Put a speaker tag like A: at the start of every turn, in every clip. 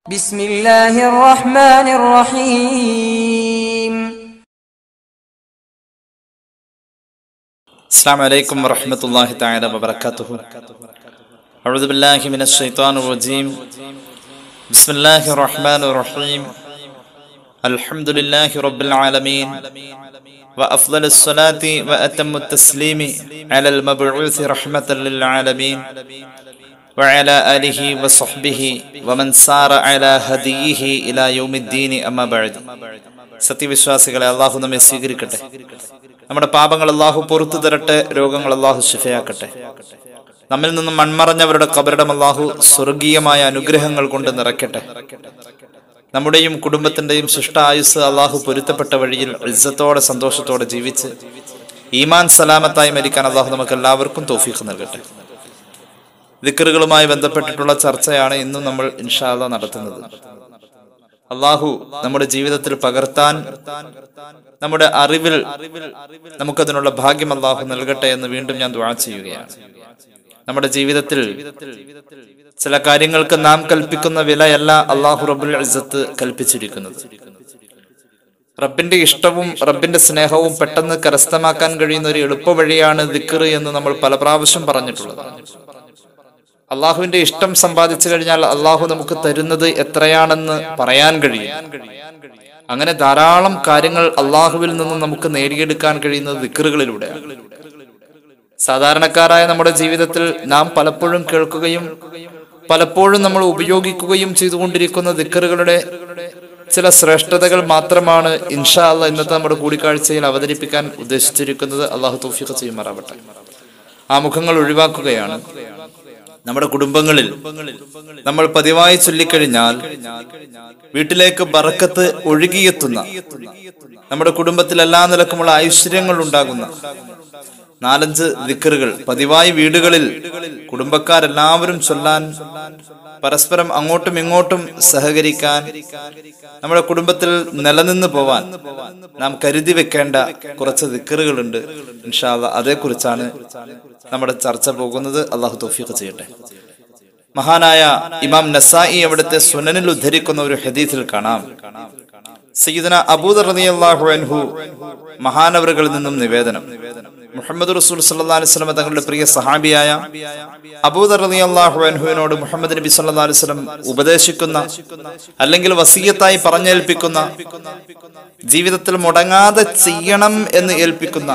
A: بسم الله الرحمن الرحيم
B: السلام عليكم ورحمة الله تعالى وبركاته أعوذ بالله من الشيطان الرجيم بسم الله الرحمن الرحيم الحمد لله رب العالمين وأفضل الصلاة وأتم التسليم على المبعوث رحمة للعالمين وعلى آله وصحبه ومن سار على هديه إلى يوم الدين أما بعد സത്യവിശ്വാസികളെ അള്ളാഹു നമ്മെ സ്വീകരിക്കട്ടെ നമ്മുടെ പാപങ്ങൾ അള്ളാഹു പൊറത്തു തരട്ടെ രോഗങ്ങൾ അള്ളാഹു ശിഫയാക്കട്ടെ നമ്മിൽ നിന്നും മൺമറഞ്ഞവരുടെ കബറിടം അള്ളാഹു സ്വർഗീയമായ അനുഗ്രഹങ്ങൾ കൊണ്ട് നിറയ്ക്കട്ടെ നമ്മുടെയും കുടുംബത്തിന്റെയും ശിഷ്ടായുസ് അള്ളാഹു പൊരുത്തപ്പെട്ട വഴിയിൽ ഇസ്സത്തോടെ സന്തോഷത്തോടെ ജീവിച്ച് ഈമാൻ സലാമത്തായി മരിക്കാൻ അള്ളാഹു നമുക്ക് എല്ലാവർക്കും തോഫീഖ് നൽകട്ടെ ദിക്കറുകളുമായി ബന്ധപ്പെട്ടിട്ടുള്ള ചർച്ചയാണ് ഇന്നും നമ്മൾ ഇൻഷാല്ല നടത്തുന്നത് അള്ളാഹു നമ്മുടെ ജീവിതത്തിൽ പകർത്താൻ നമ്മുടെ അറിവിൽ നമുക്കതിനുള്ള ഭാഗ്യം അള്ളാഹു നൽകട്ടെ എന്ന് വീണ്ടും ഞാൻ ദുആ ചെയ്യുകയാണ് നമ്മുടെ ജീവിതത്തിൽ ചില കാര്യങ്ങൾക്ക് നാം കൽപ്പിക്കുന്ന വിലയല്ല അള്ളാഹു റബുൽ ഇസ്സത്ത് കൽപ്പിച്ചിരിക്കുന്നത് റബ്ബിന്റെ ഇഷ്ടവും റബ്ബിന്റെ സ്നേഹവും പെട്ടെന്ന് കരസ്ഥമാക്കാൻ കഴിയുന്ന ഒരു എളുപ്പ വഴിയാണ് ദിക്കർ എന്ന് നമ്മൾ പല പ്രാവശ്യം പറഞ്ഞിട്ടുള്ളത് അള്ളാഹുവിന്റെ ഇഷ്ടം സമ്പാദിച്ചു കഴിഞ്ഞാൽ അള്ളാഹു നമുക്ക് തരുന്നത് എത്രയാണെന്ന് പറയാൻ കഴിയും അങ്ങനെ ധാരാളം കാര്യങ്ങൾ അള്ളാഹുവിൽ നിന്ന് നമുക്ക് നേടിയെടുക്കാൻ കഴിയുന്നത് ദിക്കറുകളിലൂടെയാണ് സാധാരണക്കാരായ നമ്മുടെ ജീവിതത്തിൽ നാം പലപ്പോഴും കേൾക്കുകയും പലപ്പോഴും നമ്മൾ ഉപയോഗിക്കുകയും ചെയ്തുകൊണ്ടിരിക്കുന്ന ദിക്കറുകളുടെ ചില ശ്രേഷ്ഠതകൾ മാത്രമാണ് ഇൻഷാ അല്ല ഇന്നത്തെ നമ്മുടെ കൂടിക്കാഴ്ചയിൽ അവതരിപ്പിക്കാൻ ഉദ്ദേശിച്ചിരിക്കുന്നത് അള്ളാഹു തൗഫീഖ് ചെയ്യുമാറാവട്ടെ ആ മുഖങ്ങൾ ഒഴിവാക്കുകയാണ് നമ്മുടെ കുടുംബങ്ങളിൽ നമ്മൾ പതിവായി ചൊല്ലിക്കഴിഞ്ഞാൽ വീട്ടിലേക്ക് ബറക്കത്ത് ഒഴുകിയെത്തുന്ന നമ്മുടെ കുടുംബത്തിൽ എല്ലാ നിലക്കുമുള്ള ഐശ്വര്യങ്ങൾ ഉണ്ടാകുന്ന നാലഞ്ച് ദിക്കറുകൾ പതിവായി വീടുകളിൽ കുടുംബക്കാരെല്ലാവരും ചൊല്ലാൻ പരസ്പരം അങ്ങോട്ടും ഇങ്ങോട്ടും സഹകരിക്കാൻ നമ്മുടെ കുടുംബത്തിൽ നിലനിന്ന് പോവാൻ നാം കരുതി വെക്കേണ്ട കുറച്ച് ദിക്കറുകളുണ്ട് ഇൻഷാല്ല അതേക്കുറിച്ചാണ് നമ്മുടെ ചർച്ച പോകുന്നത് അള്ളാഹു തൗഫീഖ് ചെയ്യട്ടെ മഹാനായ ഇമാം നസായി അവിടുത്തെ സുനനിൽ ഉദ്ധരിക്കുന്ന ഒരു ഹദീസിൽ കാണാം സയ്യിദന അബൂദർ റളിയല്ലാഹു അൻഹു മഹാനവറുകളിൽ നിന്നും നിവേദനം മുഹമ്മദ് റസൂൽ സല്ലല്ലാഹു അലൈഹി വസല്ലം തങ്ങളുടെ പ്രിയ സഹാബിയായ അബൂദർ റളിയല്ലാഹു അൻഹുവിനോട് മുഹമ്മദ് നബി സല്ലല്ലാഹു അലൈഹി വസല്ലം ഉപദേശിക്കുന്ന അല്ലെങ്കിൽ വസീയത്തായി പറഞ്ഞേൽപ്പിക്കുന്ന ജീവിതത്തിൽ മുടങ്ങാതെ ചെയ്യണം എന്ന് ഏൽപ്പിക്കുന്ന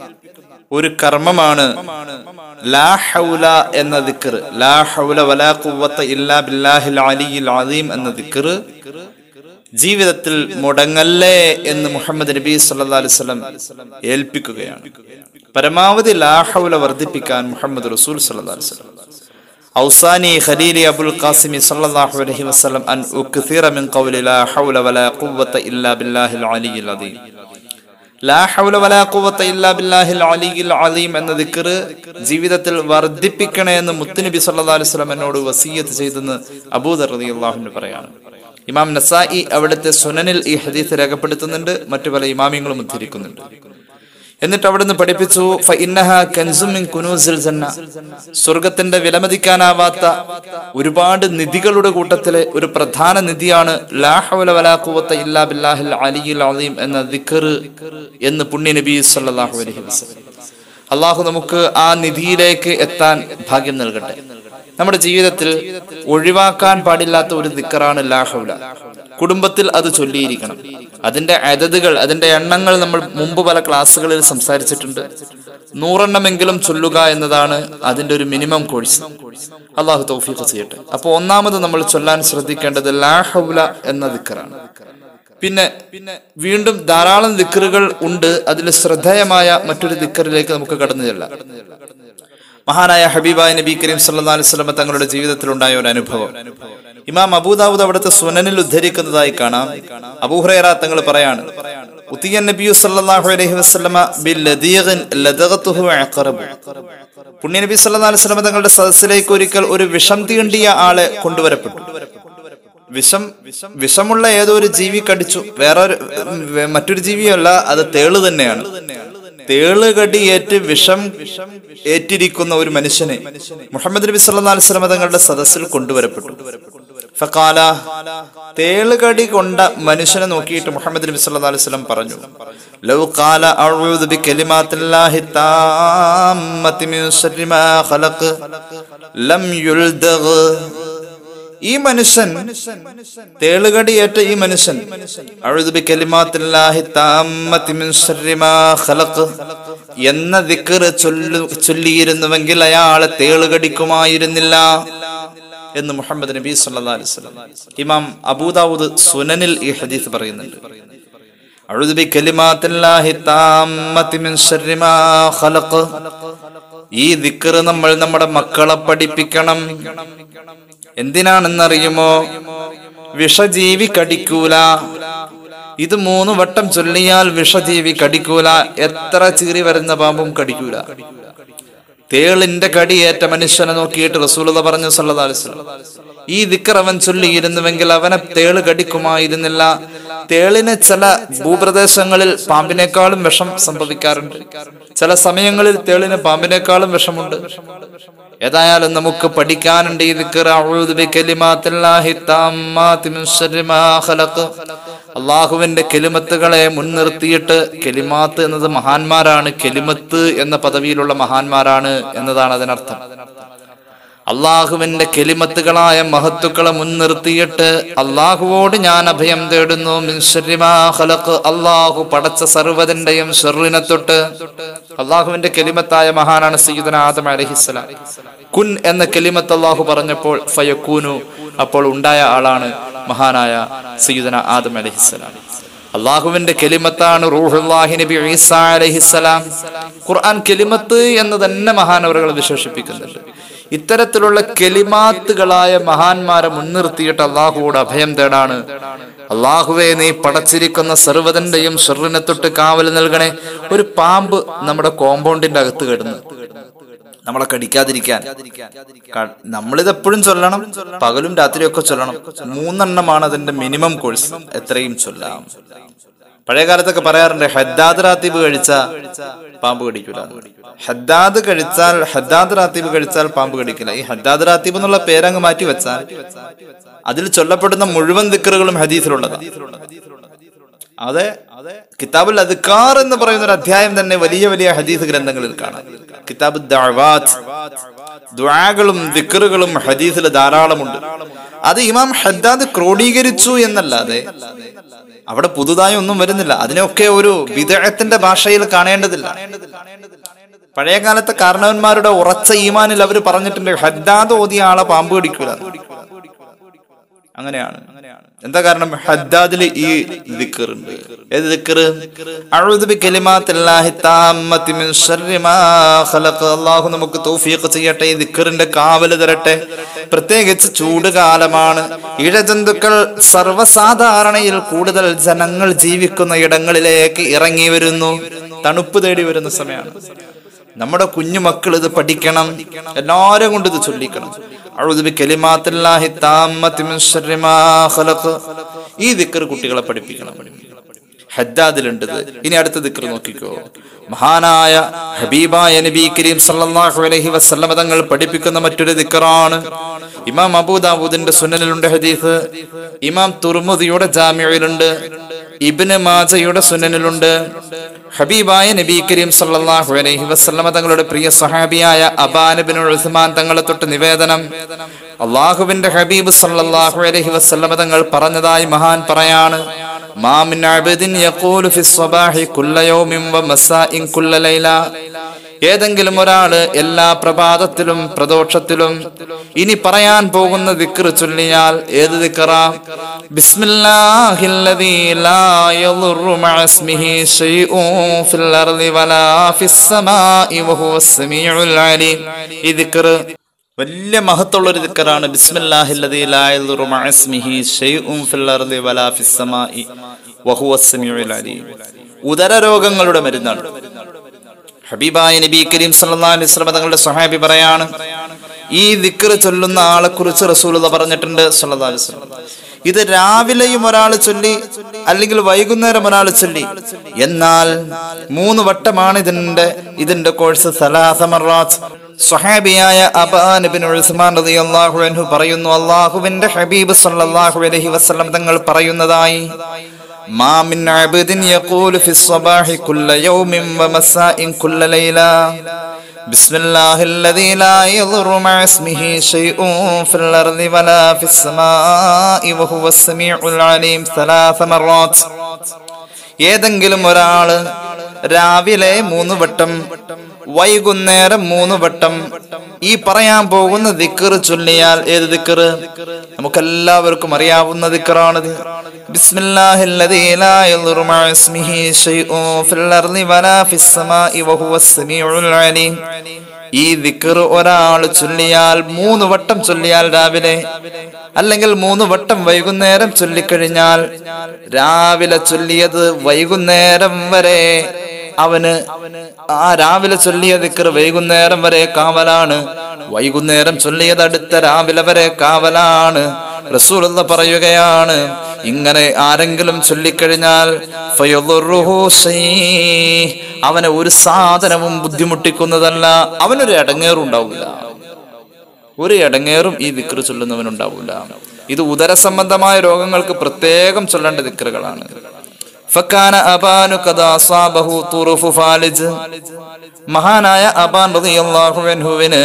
B: ഒരു കർമ്മമാണ് ലാ ഹൗല എന്ന ദിക്ർ ലാ ഹൗല വലാ ഖുവ്വത്ത ഇല്ലാ ബില്ലാഹിൽ അലിയിൽ അലീം എന്ന ദിക്ർ ജീവിതത്തിൽ മുടങ്ങല്ലേ എന്ന് മുഹമ്മദ് നബി സല്ലല്ലാഹു അലൈഹി വസല്ലം ഏൽപ്പിക്കുകയാണ് പരമാവധി ലാ ഹൗല വർദ്ധിപ്പിക്കാൻ മുഹമ്മദ് റസൂൽ സല്ലല്ലാഹു അലൈഹി വസല്ലം ഔസാനി ഖലീലി അബുൽ ഖാസിമി സല്ലല്ലാഹു അലൈഹി വസല്ലം അൻ ഉക്സിറ മിൻ ഖൗലി ലാ ഹൗല വലാ ഖുവ്വത്ത ഇല്ലാ ബില്ലാഹിൽ അലിയിൽ അലീം ലാ ഹൗല വലാ ഖുവത്ത ഇല്ലാ ബില്ലാഹിൽ അലിയിൽ അലീം എന്ന ദിക്ർ ജീവിതത്തിൽ വർദ്ധിപ്പിക്കണേ എന്ന് മുത്തുനബി സല്ലല്ലാഹു അലൈഹി വസല്ലം എന്നോട് വസീയത്ത് ചെയ്തെന്ന് അബൂദർ റളിയല്ലാഹു അൻഹു പറയാണ് ഇമാം നസായി അവിടുത്തെ സുനനിൽ ഈ ഹദീസ് രേഖപ്പെടുത്തുന്നുണ്ട് മറ്റു പല ഇമാമിങ്ങളും ഉദ്ധരിക്കുന്നുണ്ട് എന്നിട്ട് അവിടുന്ന് പഠിപ്പിച്ചു ഫഇന്നഹ കൻസും മിൻ കുനൂസിൽ ജന്ന സ്വർഗത്തിന്റെ വിലമതിക്കാനാവാത്ത ഒരുപാട് നിധികളുടെ കൂട്ടത്തിലെ ഒരു പ്രധാന നിധിയാണ് ലാ ഹൗല വലാ ഖുവത്ത ഇല്ലാ ബില്ലാഹിൽ അലിയിൽ അലീം എന്ന ദിക്ർ എന്ന് പുണ്യ നബി സല്ലല്ലാഹു അലൈഹി വസല്ലം അള്ളാഹു നമുക്ക് ആ നിധിയിലേക്ക് എത്താൻ ഭാഗ്യം നൽകട്ടെ നമ്മുടെ ജീവിതത്തിൽ ഒഴിവാക്കാൻ പാടില്ലാത്ത ഒരു ദിക്കറാണ് ലാഹൗല കുടുംബത്തിൽ അത് ചൊല്ലിയിരിക്കണം അതിന്റെ അതതുകൾ അതിന്റെ എണ്ണങ്ങൾ നമ്മൾ മുമ്പ് പല ക്ലാസ്സുകളിൽ സംസാരിച്ചിട്ടുണ്ട് നൂറെണ്ണമെങ്കിലും ചൊല്ലുക എന്നതാണ് അതിന്റെ ഒരു മിനിമം കോഴ്സ് അള്ളാഹു തൗഫീഖ് ചെയ്യട്ടെ അപ്പൊ ഒന്നാമത് നമ്മൾ ചൊല്ലാൻ ശ്രദ്ധിക്കേണ്ടത് ലാഹൗല എന്ന ദിക്കറാണ് പിന്നെ വീണ്ടും ധാരാളം ദിക്കറുകൾ ഉണ്ട് അതിൽ ശ്രദ്ധേയമായ മറ്റൊരു ദിക്കറിലേക്ക് നമുക്ക് കടന്നു ചെല്ലാം മഹാനായ ഹബീബായ നബി കരീം സല്ലല്ലാഹു അലൈഹി വസല്ലം തങ്ങളുടെ ജീവിതത്തിൽ ഉണ്ടായ ഒരു അനുഭവം ഇമാം അബൂദാവൂദ് അവിടുത്തെ സുനനിൽ ഉദ്ധരിക്കുന്നതായി കാണാം അബൂഹുറൈറ തങ്ങൾ പറയാണ് ഉത്തിയൻ നബിയു സല്ലല്ലാഹു അലൈഹി വസല്ലമ ബില്ലദീഖിൻ ലദഗതുഹു അഖറബു പുണ്യ നബി സല്ലല്ലാഹു അലൈഹി വസല്ലം തങ്ങളുടെ സദസ്സിലേക്ക് ഒരിക്കൽ ഒരു വിഷം തീണ്ടിയ ആളെ കൊണ്ടുവരപ്പെട്ടു വിഷം വിഷമുള്ള ഏതോ ഒരു ജീവി കടിച്ചു വേറെ മറ്റൊരു ജീവിയല്ല അത് തേള് തന്നെയാണ് തേള് കടിയേറ്റ് വിഷം ഏറ്റിരിക്കുന്ന ഒരു മനുഷ്യനെ മുഹമ്മദ് നബി സല്ലല്ലാഹു അലൈഹി വസല്ലം തങ്ങളുടെ സദസ്സിൽ കൊണ്ടുവരപ്പെട്ടു ഫഖാല തേളുകടി കൊണ്ട മനുഷ്യനെ നോക്കിയിട്ട് മുഹമ്മദ് നബി സല്ലല്ലാഹു അലൈഹി വസല്ലം പറഞ്ഞു ലൗ ഖാല അഊദു ബികലിമാത്തില്ലാഹി താമ്മത്തി മിൻ ശർരി മാ ഖലഖ് ലം യുൽദഗ് ഈ മനുഷ്യൻ തേളുകടിയേറ്റ ഈ മനുഷ്യൻ അഊദു ബികലിമാത്തില്ലാഹി താമ്മത്തി മിൻ ശർരി മാ ഖലഖ് എന്ന ദിക്ർ ചൊല്ലു ചൊല്ലിയിരുന്നുവെങ്കിൽ അയാളെ തേളുകടിക്കുമായിരുന്നില്ല എന്ന് മുഹമ്മദ് നബി സല്ലല്ലാഹു അലൈഹി വസല്ലം ഇമാം അബൂദാവൂദ് സുനനിൽ ഈ ഹദീസ് പറയുന്നുണ്ട് അഊദു ബികലിമാത്തില്ലാഹി താമ്മത്തി മിൻ ശർരി മാ ഖലഖ് ഈ ദിക്ർ നമ്മൾ നമ്മുടെ മക്കളെ പഠിപ്പിക്കണം എന്തിനാണെന്നറിയുമോ വിഷജീവി കടിക്കൂല ഇത് മൂന്ന് വട്ടം ചൊല്ലിയാൽ വിഷജീവി കടിക്കൂല എത്ര ചീറി വരുന്ന പാമ്പും കടിക്കൂല തേളിന്റെ കടിയേറ്റ മനുഷ്യനെ നോക്കിയിട്ട് റസൂലത പറഞ്ഞു സല്ലല്ലാഹു അലൈഹി വസല്ലം ഈ ദിക്കർ അവൻ ചൊല്ലിയിരുന്നുവെങ്കിൽ അവനെ തേള് കടിക്കുമായിരുന്നില്ല തേളിന് ചില ഭൂപ്രദേശങ്ങളിൽ പാമ്പിനേക്കാളും വിഷം സംഭവിക്കാറുണ്ട് ചില സമയങ്ങളിൽ തേളിന് പാമ്പിനേക്കാളും വിഷമുണ്ട് ഏതായാലും നമുക്ക് പഠിക്കാനുണ്ട് ഈ ദിക്കർ അഊദു ബികലിമാത്തില്ലാഹി താമ്മാതി മിൻ ശർരി മാ ഖലഖ് അള്ളാഹുവിന്റെ കെലിമത്തുകളെ മുൻനിർത്തിയിട്ട് കെലിമാത്ത് എന്നത് മഹാന്മാരാണ് കെലിമത്ത് എന്ന പദവിയിലുള്ള മഹാന്മാരാണ് എന്നതാണ് അതിനർത്ഥം അള്ളാഹുവിന്റെ കെലിമത്തുകളായ മഹത്തുക്കളെ മുൻനിർത്തിയിട്ട് അള്ളാഹുവോട് ഞാൻ അഭയം തേടുന്നു മിൻ ശർരി മാ ഖലഖ് അള്ളാഹു പടച്ച സർവ്വതിന്റെയും ഷെറിനെ തൊട്ട് അള്ളാഹുവിന്റെ കെലിമത്തായ മഹാനാണ് സയ്യിദന ആദം അലഹിസ്സലാം കുൻ എന്ന കെലിമത്ത് അള്ളാഹു പറഞ്ഞപ്പോൾ ഫയക്കൂനു അപ്പോൾ ഉണ്ടായ ആളാണ് മഹാനായ സയ്യിദന ആദം അലഹിസ്സലാം അള്ളാഹുവിന്റെ കെലിമത്താണ് റൂഹുല്ലാഹി നബി ഈസ അലഹിസ്സലാം ഖുർആൻ കെലിമത്ത് എന്ന് തന്നെ മഹാനവറുകൾ വിശേഷിപ്പിക്കുന്നുണ്ട് ഇത്തരത്തിലുള്ള കെലിമാത്തുകളായ മഹാന്മാരെ മുൻനിർത്തിയിട്ട് അള്ളാഹുവോട് അഭയം തേടാണ് അള്ളാഹുവെ നീ പടച്ചിരിക്കുന്ന സർവ്വതന്റെയും ഷെറിനെ തൊട്ട് കാവൽ നൽകണേ ഒരു പാമ്പ് നമ്മുടെ കോമ്പൗണ്ടിന്റെ അകത്ത് കിടന്ന് നമ്മളെ കടിക്കാതിരിക്കാൻ ക- നമ്മളിത് എപ്പോഴും ചൊല്ലണം പകലും രാത്രിയും ഒക്കെ ചൊല്ലണം മൂന്നെണ്ണമാണ് അതിന്റെ മിനിമം കോഴ്സ് എത്രയും ചൊല്ലാം പഴയ കാലത്തൊക്കെ പറയാറുണ്ട് ഹദ്ദാദ് റാത്തീബ് കഴിച്ച പാമ്പ് കടിക്കൂല ഹദ്ദാദ് കഴിച്ചാൽ ഹദ്ദാദ് റാത്തീബ് കഴിച്ചാൽ പാമ്പ് കടിക്കില്ല ഈ ഹദ്ദാദ് റാത്തീബ് എന്നുള്ള പേരങ്ങ് മാറ്റി വെച്ചാൽ അതിൽ ചൊല്ലപ്പെടുന്ന മുഴുവൻ ദിക്കറുകളും ഹദീസിലുള്ളതാണ് അതെ കിതാബുൽ അദ്കാർ എന്ന് പറയുന്ന ഒരു അധ്യായം തന്നെ വലിയ വലിയ ഹദീസ് ഗ്രന്ഥങ്ങളിൽ കാണാം കിതാബ് ദഅവാത്ത് ദുആകളും ദിക്റുകളും ഹദീസിൽ ധാരാളമുണ്ട് അത് ഇമാം ഹദ്ദാദ് ക്രോഡീകരിച്ചു എന്നല്ലാതെ അവിടെ പുതുതായി ഒന്നും വരുന്നില്ല അതിനൊക്കെ ഒരു വിദഗ്ധത്തിന്റെ ഭാഷയിൽ കാണേണ്ടതില്ല പഴയ കാലത്തെ കാരണവന്മാരുടെ ഉറച്ച ഈമാനിൽ അവർ പറഞ്ഞിട്ടുണ്ട് ഹദ്ദാദ് ഓതിയ ആളെ പാമ്പ് കടിക്കൂല അങ്ങനെയാണ് എന്താ കാരണം ഹദ്ദാദിൽ ഈ ദിക്കർ ഉണ്ട് ഏത് ദിക്കർ അഊദു ബികലിമാത്തില്ലാഹി താമ്മത്തി മിൻ ശർരി മാ ഖലഖ അല്ലാഹു നമുക്ക് തൗഫീഖ് ചെയ്യട്ടെ ഈ ദിക്കറിന്റെ കാവല് തരട്ടെ പ്രത്യേകിച്ച് ചൂട് കാലമാണ് ഇഴജന്തുക്കൾ സർവ്വസാധാരണയിൽ കൂടുതൽ ജനങ്ങൾ ജീവിക്കുന്ന ഇടങ്ങളിലേക്ക് ഇറങ്ങി വരുന്നു തണുപ്പ് തേടി വരുന്ന സമയമാണ് നമ്മുടെ കുഞ്ഞു മക്കൾ ഇത് പഠിക്കണം എല്ലാരും കൊണ്ട് ഇത് ചൊല്ലിക്കണം അഊദു ബികലിമാത്തില്ലാഹി താമ്മത്തി മിൻ ശർരി മാ ഖലഖ് ഈ ദിക്ർ കുട്ടികളെ പഠിപ്പിക്കണം ഹദ്ദാദിലുണ്ട് ഇത്. ഇനി അടുത്ത ദിക്ർ നോക്കിക്കോ മഹാനായ ഹബീബായ നബി കരീം സല്ലല്ലാഹു അലൈഹി വസല്ലമ തങ്ങൾ പഠിപ്പിക്കുന്ന മറ്റൊരു ദിക്റാണ് ഇമാം അബൂദാവൂദിന്റെ സുനനിലുണ്ട് ഹദീസ് ഇമാം തുർമുദിയുടെ ജാമിയയിലുണ്ട് ഇബ്ന് മാജയുടെ സുനനിലുണ്ട് ഹബീബായ നബി കരീം സല്ലല്ലാഹു അലൈഹി വസല്ലമ തങ്ങളുടെ പ്രിയ സഹാബിയായ അബാനബിൻ ഉസ്മാൻ തങ്ങളെ തൊട്ട് നിവേദനം അള്ളാഹുവിന്റെ ഹബീബ് സല്ലല്ലാഹു അലൈഹി വസല്ലമ തങ്ങൾ പറഞ്ഞതായി മഹാൻ പറയാണ് മാ മിൻ അബ്ദിൻ യഖൂലു ഫി സ്വബാഹി കുല്ല യൗമിൻ വ മസാഇൻ കുല്ല ലൈല ഏതെങ്കിലും ഒരാള് എല്ലാ പ്രഭാതത്തിലും പ്രദോഷത്തിലും ഇനി പറയാൻ പോകുന്ന ദിക്ർ ചൊല്ലിയാൽ ഏത് ദിക്റ ബിസ്മില്ലാഹില്ലദീ ലാ യളുറു മഅ ഇസ്മിഹി ശൈഉൻ ഫിൽ അർളി വലാ ഫിസ് സമാഇ വഹുവസ് സമീഉൽ അലീം ഈ ദിക്ർ വലിയ മഹത്തുള്ള ഒരു ദിക്കറാണ് ബിസ്മില്ലാഹില്ലദീ ലാ യളുറു മഅ ഇസ്മിഹി ശൈഉൻ ഫിൽ അർളി വലാ ഫിസ് സമാഇ വഹുവസ് സമീഉൽ അലീം ഉദര രോഗങ്ങളുടെ മരുന്നാണ് ഹബീബായ നബി കരീം സല്ലല്ലാഹു അലൈഹി വസല്ലം തങ്ങളുടെ സ്വഹാബി പറയാണ് ഈ ദിക്ർ ചൊല്ലുന്ന ആളെ കുറിച്ച് റസൂലുള്ളാ പറഞ്ഞിട്ടുണ്ട് സല്ലല്ലാഹു അലൈഹി വസല്ലം ഇത് രാവിലെയും ഒരാൾ ചൊല്ലി അല്ലെങ്കിൽ വൈകുന്നേരം ഒരാൾ ചൊല്ലി എന്നാൽ മൂന്ന് വട്ടമാണ് ഇതിന്റെ ഇതിന്റെ കോഴ്സ് സലാസ മറാത്ത് സ്വഹാബിയായ അബാൻ ബിൻ ഉസ്മാൻ റളിയല്ലാഹു അൻഹു പറയുന്നു അല്ലാഹുവിന്റെ ഹബീബ് സല്ലല്ലാഹു അലൈഹി വസല്ലം തങ്ങൾ പറയുന്നതായി മാ മിൻ അബ്ദിൻ യഖൂലു ഫി സ്വബാഹി കുല്ല യൗമിൻ വമസാഇൻ കുല്ല ലൈല بسم الله الذي لا يضر مع اسمه شيء في الأرض ولا في السماء وهو السميع العليم ثلاث مرات ഏതെങ്കിലും ഒരാള് രാവിലെ മൂന്ന് വട്ടം വൈകുന്നേരം മൂന്ന് വട്ടം ഈ പറയാൻ പോകുന്ന ദിക്കറ് ചൊല്ലിയാൽ ഏത് ദിക്കറ് നമുക്കെല്ലാവർക്കും അറിയാവുന്ന ദിക്കറാണിത് ബിസ്മില്ലാഹില്ലദീ ലാ യദ്റു മഅ ഇസ്മിഹി ശൈഉൻ ഫിൽ അർളി വലാ ഫിസ് സമാഇ വഹുവ സമീഉൽ അലീം ഈ ദിക്കറ് ഒരാൾ ചൊല്ലിയാൽ മൂന്ന് വട്ടം ചൊല്ലിയാൽ രാവിലെ അല്ലെങ്കിൽ മൂന്ന് വട്ടം വൈകുന്നേരം ചൊല്ലിക്കഴിഞ്ഞാൽ രാവിലെ ചൊല്ലിയത് വൈകുന്നേരം വരെ അവന് ആ രാവിലെ ചൊല്ലിയ ദിക്കറ് വൈകുന്നേരം വരെ കാവലാണ് വൈകുന്നേരം ചൊല്ലിയത് അടുത്ത രാവിലെ വരെ കാവലാണ് റസൂൽ പറയുകയാണ് ഇങ്ങനെ ആരെങ്കിലും ചൊല്ലിക്കഴിഞ്ഞാൽ ഫയദുറുഹു ശൈ. അവനെ ഒരു സാധനവും ബുദ്ധിമുട്ടിക്കുന്നതല്ല അവനൊരു ഇടങ്ങേറും ഉണ്ടാവില്ല ഒരു ഇടങ്ങേറും ഈ ദിക്റ് ചൊല്ലുന്നവനുണ്ടാവില്ല ഇത് ഉദര സംബന്ധമായ രോഗങ്ങൾക്ക് പ്രത്യേകം ചൊല്ലേണ്ട ദിക്റുകളാണ് ഫക്കാന അബാനു കദ അസാബഹു തുറുഫു ഫാലിജ് മഹാനായ അബാൻ റളിയല്ലാഹു അൻഹുവിന്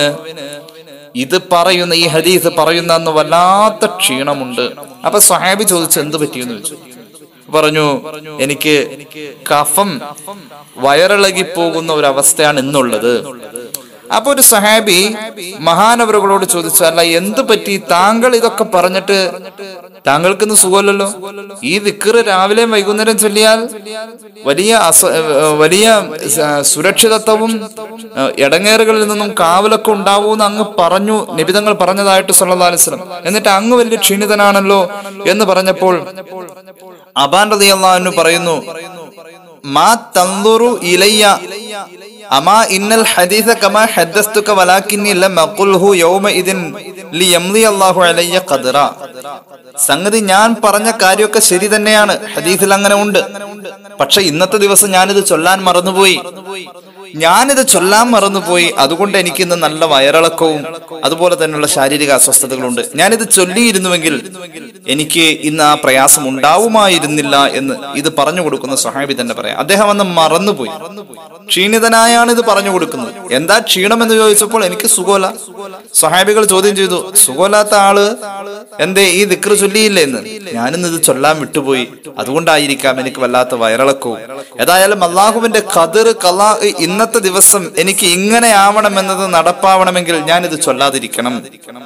B: ഇത് പറയുന്ന ഈ ഹദീസ് പറയുന്ന അന്ന് വല്ലാത്ത ക്ഷീണമുണ്ട് അപ്പൊ സ്വഹാബി ചോദിച്ചു എന്ത് പറ്റിയെന്ന് ചോദിച്ചു പറഞ്ഞു എനിക്ക് കഫം വയറിളകി പോകുന്ന ഒരു അവസ്ഥയാണ് ഇന്നുള്ളത് അപ്പൊ ഒരു സഹാബി മഹാനവറുകളോട് ചോദിച്ചു അല്ല എന്ത് പറ്റി താങ്കൾ ഇതൊക്കെ പറഞ്ഞിട്ട് താങ്കൾക്ക് ഇന്ന് സുഖമല്ലല്ലോ ഈ ദിക്കറ് രാവിലെയും വൈകുന്നേരം ചൊല്ലിയാൽ വലിയ അസ വലിയ സ- സുരക്ഷിതത്വവും ഏഹ്, ഇടങ്ങേറുകളിൽ നിന്നും കാവലൊക്കെ ഉണ്ടാവൂന്ന് അങ്ങ് പറഞ്ഞു നിബിതങ്ങൾ പറഞ്ഞതായിട്ട് സല്ലല്ലാഹു അലൈഹി വസല്ലം എന്നിട്ട് അങ്ങ് വലിയ ക്ഷീണിതനാണല്ലോ എന്ന് പറഞ്ഞപ്പോൾ അബാൻ റളിയല്ലാഹു പറയുന്നു മാ തന്ദുറു ഇലയ്യ അമാ ഇന്നൽ ഹദീസ കമാ ഹദ്ദസ്തുക വലാകിന്നി ലം അഖുൽഹു യൗമഇദിൻ ലിയംലി അല്ലാഹു അലയ്യ ഖദ്റ സംഗതി ഞാൻ പറഞ്ഞ കാര്യമൊക്കെ ശരി തന്നെയാണ് ഹദീസിൽ അങ്ങനെ ഉണ്ട് പക്ഷെ ഇന്നത്തെ ദിവസം ഞാനിത് ചൊല്ലാൻ മറന്നുപോയി ഞാനിത് ചൊല്ലാൻ മറന്നുപോയി അതുകൊണ്ട് എനിക്ക് ഇന്ന് നല്ല വയറിളക്കവും അതുപോലെ തന്നെയുള്ള ശാരീരിക അസ്വസ്ഥതകളുണ്ട് ഞാനിത് ചൊല്ലിയിരുന്നുവെങ്കിൽ എനിക്ക് ഇന്ന് ആ പ്രയാസം ഉണ്ടാവുമായിരുന്നില്ല എന്ന് ഇത് പറഞ്ഞു കൊടുക്കുന്ന സ്വഹാബി തന്നെ പറയാം അദ്ദേഹം അന്ന് മറന്നുപോയി ക്ഷീണിതനായാണ് ഇത് പറഞ്ഞു കൊടുക്കുന്നത് എന്താ ക്ഷീണം എന്ന് ചോദിച്ചപ്പോൾ എനിക്ക് സുഖമല്ല സ്വഹാബികൾ ചോദ്യം ചെയ്തു സുഖമില്ലാത്ത ആള് എന്തേ ഈ ദിക്റ് ചൊല്ലിയില്ലേ എന്ന് ഞാനിന്ന് ഇത് ചൊല്ലാൻ വിട്ടുപോയി അതുകൊണ്ടായിരിക്കാം എനിക്ക് വല്ലാത്ത വയറിളക്കവും ഏതായാലും അള്ളാഹുവിന്റെ ഖദർ കലാ ഇന്നത്തെ ദിവസം എനിക്ക് ഇങ്ങനെ ആവണം എന്നത് നടപ്പാവണമെങ്കിൽ ഞാനിത് ചൊല്ലാതിരിക്കണം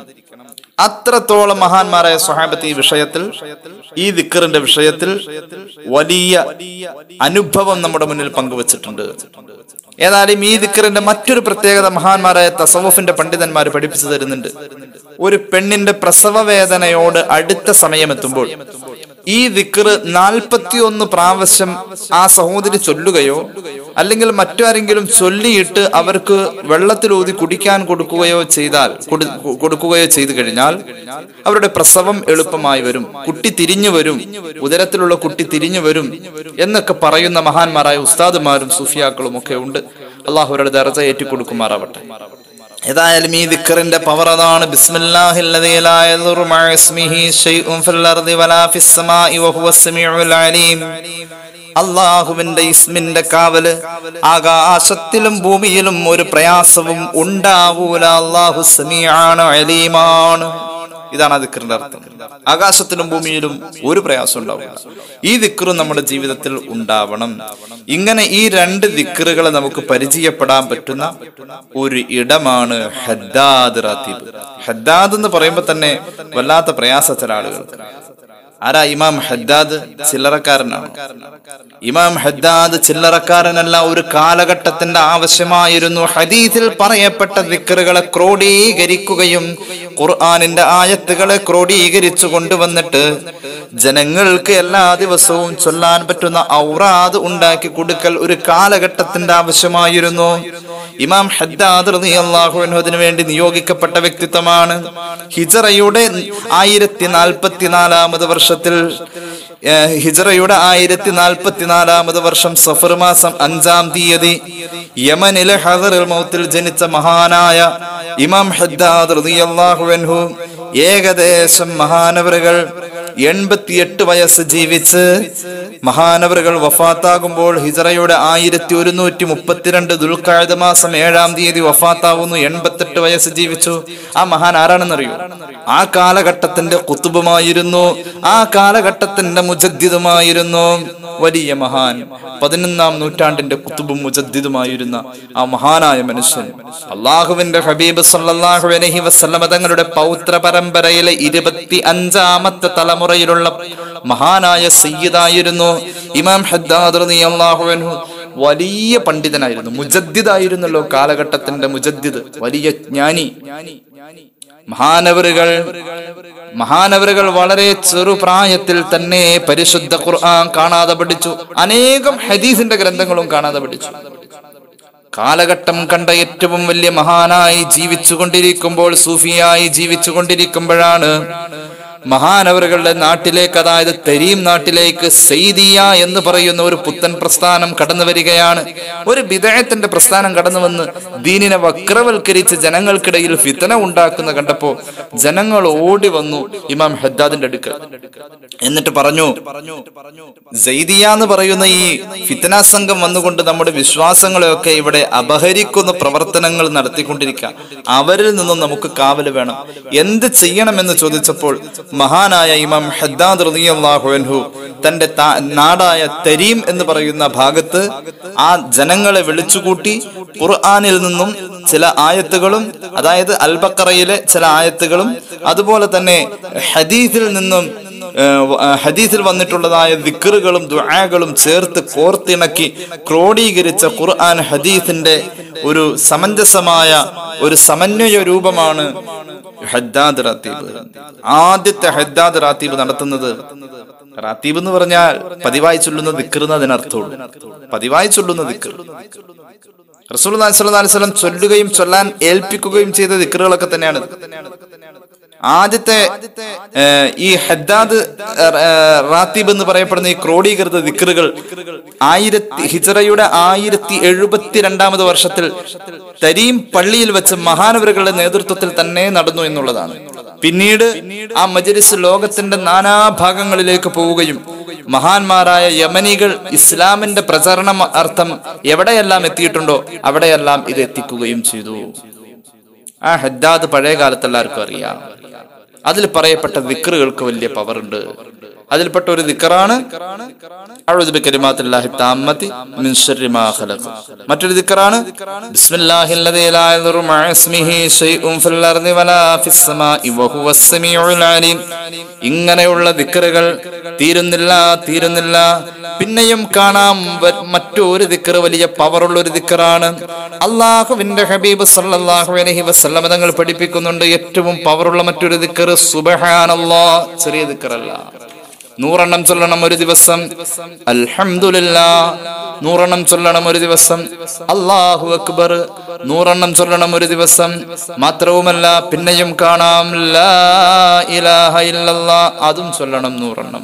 B: അത്രത്തോളം മഹാന്മാരായ സ്വഹാബത്ത് ഈ വിഷയത്തിൽ ഈ ദിക്കറിന്റെ വിഷയത്തിൽ വലിയ അനുഭവം നമ്മുടെ മുന്നിൽ പങ്കുവച്ചിട്ടുണ്ട് ഏതായാലും ഈ ദിക്കറിന്റെ മറ്റൊരു പ്രത്യേകത മഹാന്മാരായ തസവുഫിന്റെ പണ്ഡിതന്മാർ പഠിപ്പിച്ചു തരുന്നുണ്ട് ഒരു പെണ്ണിന്റെ പ്രസവ വേദനയോട് അടുത്ത സമയമെത്തുമ്പോൾ ഈ ദിക്കറ് നാൽപ്പത്തിയൊന്ന് പ്രാവശ്യം ആ സഹോദരി ചൊല്ലുകയോ അല്ലെങ്കിൽ മറ്റാരെങ്കിലും ചൊല്ലിയിട്ട് അവർക്ക് വെള്ളത്തിലൂതി കുടിക്കാൻ കൊടുക്കുകയോ ചെയ്താൽ കൊടു- കൊടുക്കുകയോ ചെയ്തു കഴിഞ്ഞാൽ അവരുടെ പ്രസവം എളുപ്പമായി വരും കുട്ടി തിരിഞ്ഞു വരും ഉദരത്തിലുള്ള കുട്ടി തിരിഞ്ഞു വരും എന്നൊക്കെ പറയുന്ന മഹാന്മാരായ ഉസ്താദുമാരും സുഫിയാക്കളും ഒക്കെ ഉണ്ട് അള്ളാഹു അവരുടെ ദർജ ഏറ്റിക്കൊടുക്കുമാറാവട്ടെ ഏതായാലും ഈ ദിക്കറിന്റെ പവർ അതാണ് ബിസ്മില്ലാഹില്ലദീ ലാ യദുറു മഅ ഇസ്മിഹി ശൈഉൻ ഫിൽ അർദി വലാ ഫിസ് സമാഇ വഹുവ സമീഉൽ അലീം അള്ളാഹുവിന്റെ ഇസ്മിന്റെ കാവല് ആകാശത്തിലും ഭൂമിയിലും ഒരു പ്രയാസവും ഉണ്ടാവൂല അള്ളാഹു സമീആണ് അലീമാണ് ഇതാണ് ആ ദിക്കറിന്റെ അർത്ഥം ആകാശത്തിലും ഭൂമിയിലും ഒരു പ്രയാസം ഉണ്ടാവില്ല ഈ ദിക്കറും നമ്മുടെ ജീവിതത്തിൽ ഉണ്ടാവണം ഇങ്ങനെ ഈ രണ്ട് ദിക്കറുകളെ നമുക്ക് പരിചയപ്പെടാൻ പറ്റുന്ന ഒരു ഇടമാണ് ഹദ്ദാദ് റാത്തീബ് ഹദ്ദാദ് എന്ന് പറയുമ്പോൾ തന്നെ വല്ലാത്ത പ്രയാസ ചില ആളുകൾക്ക് ആരാ ഇമാം ഹദ്ദാദ് ചില്ലറക്കാരനാണ് ഇമാം ഹദ്ദാദ് ചില്ലറക്കാരനല്ല ഒരു കാലഘട്ടത്തിന്റെ ആവശ്യമായിരുന്നു ഹദീസിൽ പറയപ്പെട്ട ദിക്കറുകളെ ക്രോഡീകരിക്കുകയും ഖുർആാനിന്റെ ആയത്തുകളെ ക്രോഡീകരിച്ചു കൊണ്ടുവന്നിട്ട് ജനങ്ങൾക്ക് എല്ലാ ദിവസവും ചൊല്ലാൻ പറ്റുന്ന ഔറാദ് ഉണ്ടാക്കി കൊടുക്കൽ ഒരു കാലഘട്ടത്തിന്റെ ആവശ്യമായിരുന്നു ഇമാം ഹദ്ദാദ് റളിയല്ലാഹു അൻഹു അതിനു വേണ്ടി നിയോഗിക്കപ്പെട്ട വ്യക്തിത്വമാണ് ഹിജറയുടെ ആയിരത്തി നാൽപ്പത്തിനാലാമത് വർഷത്തിൽ ഏഹ്, ഹിജ്റയുടെ ആയിരത്തി നാൽപ്പത്തിനാലാമത് വർഷം സഫർ മാസം അഞ്ചാം തീയതി യമനിലെ ഹദറുൽ മൗത്തിൽ ജനിച്ച മഹാനായ ഇമാം ഹദ്ദാദ് റളിയല്ലാഹു അൻഹു ഏകദേശം മഹാനവറുകൾ എൺപത്തിയെട്ട് വയസ്സ് ജീവിച്ച് മഹാനവറുകൾ വഫാത്താകുമ്പോൾ ഹിജറയുടെ ആയിരത്തി ഒരുന്നൂറ്റി മുപ്പത്തിരണ്ട് ദുൽഖായുധ മാസം ഏഴാം തീയതി വഫാത്താവുന്നു എൺപത്തെട്ട് വയസ്സ് ജീവിച്ചു ആ മഹാൻ ആരാണെന്നറിയോ ആ കാലഘട്ടത്തിന്റെ കുത്തുബുമായിരുന്നു ആ കാലഘട്ടത്തിന്റെ മുജദ്ദിദുമായിരുന്നു വലിയ മഹാൻ പതിനൊന്നാം നൂറ്റാണ്ടിന്റെ കുത്തുബും മുജദ്ദിദുമായിരുന്ന ആ മഹാനായ മനുഷ്യൻ അള്ളാഹുവിന്റെ ഹബീബ് സല്ലല്ലാഹു അലൈഹി വസല്ലമ തങ്ങളുടെ പൗത്ര പരമ്പരയിലെ ഇരുപത്തി അഞ്ചാമത്തെ തലമുറയിലുള്ള മഹാനായ സയ്യിദായിരുന്നു ഇമാം ഹദ്ദാദ് റളിയല്ലാഹു അൻഹു വലിയ പണ്ഡിതനായിരുന്നു മുജദ്ദിദായിരുന്നല്ലോ കാലഘട്ടത്തിന്റെ മുജദ്ദിദ് വലിയ ജ്ഞാനി മഹാനവറുകൾ മഹാനവറുകൾ വളരെ ചെറുപ്രായത്തിൽ തന്നെ പരിശുദ്ധ ഖുർആൻ കാണാതെ പഠിച്ചു അനേകം ഹദീസിന്റെ ഗ്രന്ഥങ്ങളും കാണാതെ പഠിച്ചു കാലഘട്ടം കണ്ട ഏറ്റവും വലിയ മഹാനായി ജീവിച്ചു കൊണ്ടിരിക്കുമ്പോൾ സൂഫിയായി ജീവിച്ചു കൊണ്ടിരിക്കുമ്പോഴാണ് മഹാനവറുകളുടെ നാട്ടിലേക്ക് അതായത് തെരീം നാട്ടിലേക്ക് സെയ്ദിയ എന്ന് പറയുന്ന ഒരു പുത്തൻ പ്രസ്ഥാനം കടന്നു വരികയാണ് ഒരു വിദേഹത്തിന്റെ പ്രസ്ഥാനം കടന്നു വന്ന് ദീനിനെ വക്രവൽക്കരിച്ച് ജനങ്ങൾക്കിടയിൽ ഫിത്തന ഉണ്ടാക്കുന്ന കണ്ടപ്പോ ജനങ്ങൾ ഓടി വന്നു ഇമാം ഹദ്ദാദിന്റെ അടുക്കൽ എന്നിട്ട് പറഞ്ഞു സെയ്ദിയ എന്ന് പറയുന്ന ഈ ഫിത്തന സംഘം വന്നുകൊണ്ട് നമ്മുടെ വിശ്വാസങ്ങളെയൊക്കെ ഇവിടെ അപഹരിക്കുന്ന പ്രവർത്തനങ്ങൾ നടത്തിക്കൊണ്ടിരിക്കുക അവരിൽ നിന്നും നമുക്ക് കാവല് വേണം എന്ത് ചെയ്യണമെന്ന് ചോദിച്ചപ്പോൾ മഹാനായ ഇമാം ഹദ്ദാദ് റളിയല്ലാഹു അൻഹു തന്റെ താ- നാടായ തരീം എന്ന് പറയുന്ന ഭാഗത്ത് ആ ജനങ്ങളെ വിളിച്ചുകൂട്ടി ഖുർആനിൽ നിന്നും ചില ആയത്തുകളും അതായത് അൽബക്കറയിലെ ചില ആയത്തുകളും അതുപോലെ തന്നെ ഹദീസിൽ നിന്നും ഏഹ് വ- ആ ഹദീസിൽ വന്നിട്ടുള്ളതായ ദിക്റുകളും ദുആകളും ചേർത്ത് കോർത്തിണക്കി ക്രോഡീകരിച്ച ഖുർആൻ ഹദീസിന്റെ ഒരു സമഞ്ജസമായ ഒരു സമന്വയ രൂപമാണ് ഹദ്ദാദ് റാത്തീബ് ആദ്യത്തെ ഹദ്ദാദ് റാത്തീബ് നടത്തുന്നത് റാത്തീബ് എന്ന് പറഞ്ഞാൽ പതിവായി ചൊല്ലുന്ന ദിക്ർ എന്ന് അതിനർത്ഥമുള്ളൂ പതിവായി ചൊല്ലുന്ന ദിക്ർ റസൂൽ വസ്ലം ചൊല്ലുകയും ചൊല്ലാൻ ഏൽപ്പിക്കുകയും ചെയ്ത ദിക്റുകളൊക്കെ തന്നെയാണ് ആദ്യത്തെ ഏഹ്, ഈ ഹദ്ദാദ് ഏഹ്, റാത്തീബ് എന്ന് പറയപ്പെടുന്ന ഈ ക്രോഡീകൃത ദിക്റുകൾ ആയിരത്തി ഹിജറയുടെ ആയിരത്തി എഴുപത്തി രണ്ടാമത് വർഷത്തിൽ തരീം പള്ളിയിൽ വെച്ച് മഹാനവരുകളുടെ നേതൃത്വത്തിൽ തന്നെ നടന്നു എന്നുള്ളതാണ് പിന്നീട് ആ മജലിസ് ലോകത്തിന്റെ നാനാഭാഗങ്ങളിലേക്ക് പോവുകയും മഹാന്മാരായ യമനികൾ ഇസ്ലാമിന്റെ പ്രചരണം അർത്ഥം എവിടെയെല്ലാം എത്തിയിട്ടുണ്ടോ അവിടെയെല്ലാം ഇത് എത്തിക്കുകയും ചെയ്തു ആ ഹദ്ദാദ് പഴയ കാലത്ത് എല്ലാവർക്കും അറിയാം അതിൽ പറയപ്പെട്ട ദിക്റുകൾക്ക് വലിയ പവർ ഉണ്ട് അതിൽപ്പെട്ട ഒരു ദിക്കറാണ് അഊദു ബികലിമാത്തില്ലാഹി താമ്മത്തി മിൻ ശർരി മാ ഖലഖ മറ്റൊരു ദിക്കറാണ് ബിസ്മില്ലാഹിൽ ലദീ ലാ യദുറു മഅ ഇസ്മിഹി ശൈഉൻ ഫിൽ അർദി വലാ ഫിസ് സമാഇ വഹുവസ് സമീഉൽ അലീം ഇങ്ങനെയുള്ള ദിക്കറുകൾ തീരുന്നില്ല തീരുന്നില്ല പിന്നെയും കാണാം വ- മറ്റൊരു ദിക്കർ വലിയ പവറുള്ള ഒരു ദിക്കറാണ് അള്ളാഹുവിന്റെ ഹബീബ് സല്ലല്ലാഹു അലൈഹി വസല്ലമ തങ്ങൾ പഠിപ്പിക്കുന്നുണ്ട് ഏറ്റവും പവറുള്ള മറ്റൊരു ദിക്കർ സുബ്ഹാനല്ലാ ചെറിയ ദിക്കറല്ല നൂറെണ്ണം ചൊല്ലണം ഒരു ദിവസം അൽഹംദുലില്ലാ നൂറെണ്ണം ചൊല്ലണം ഒരു ദിവസം അല്ലാഹു അക്ബർ നൂറെണ്ണം ചൊല്ലണം ഒരു ദിവസം മാത്രവുമല്ല പിന്നെയും കാണാം ലാ ഇലാഹ ഇല്ലല്ലാ അതും ചൊല്ലണം നൂറെണ്ണം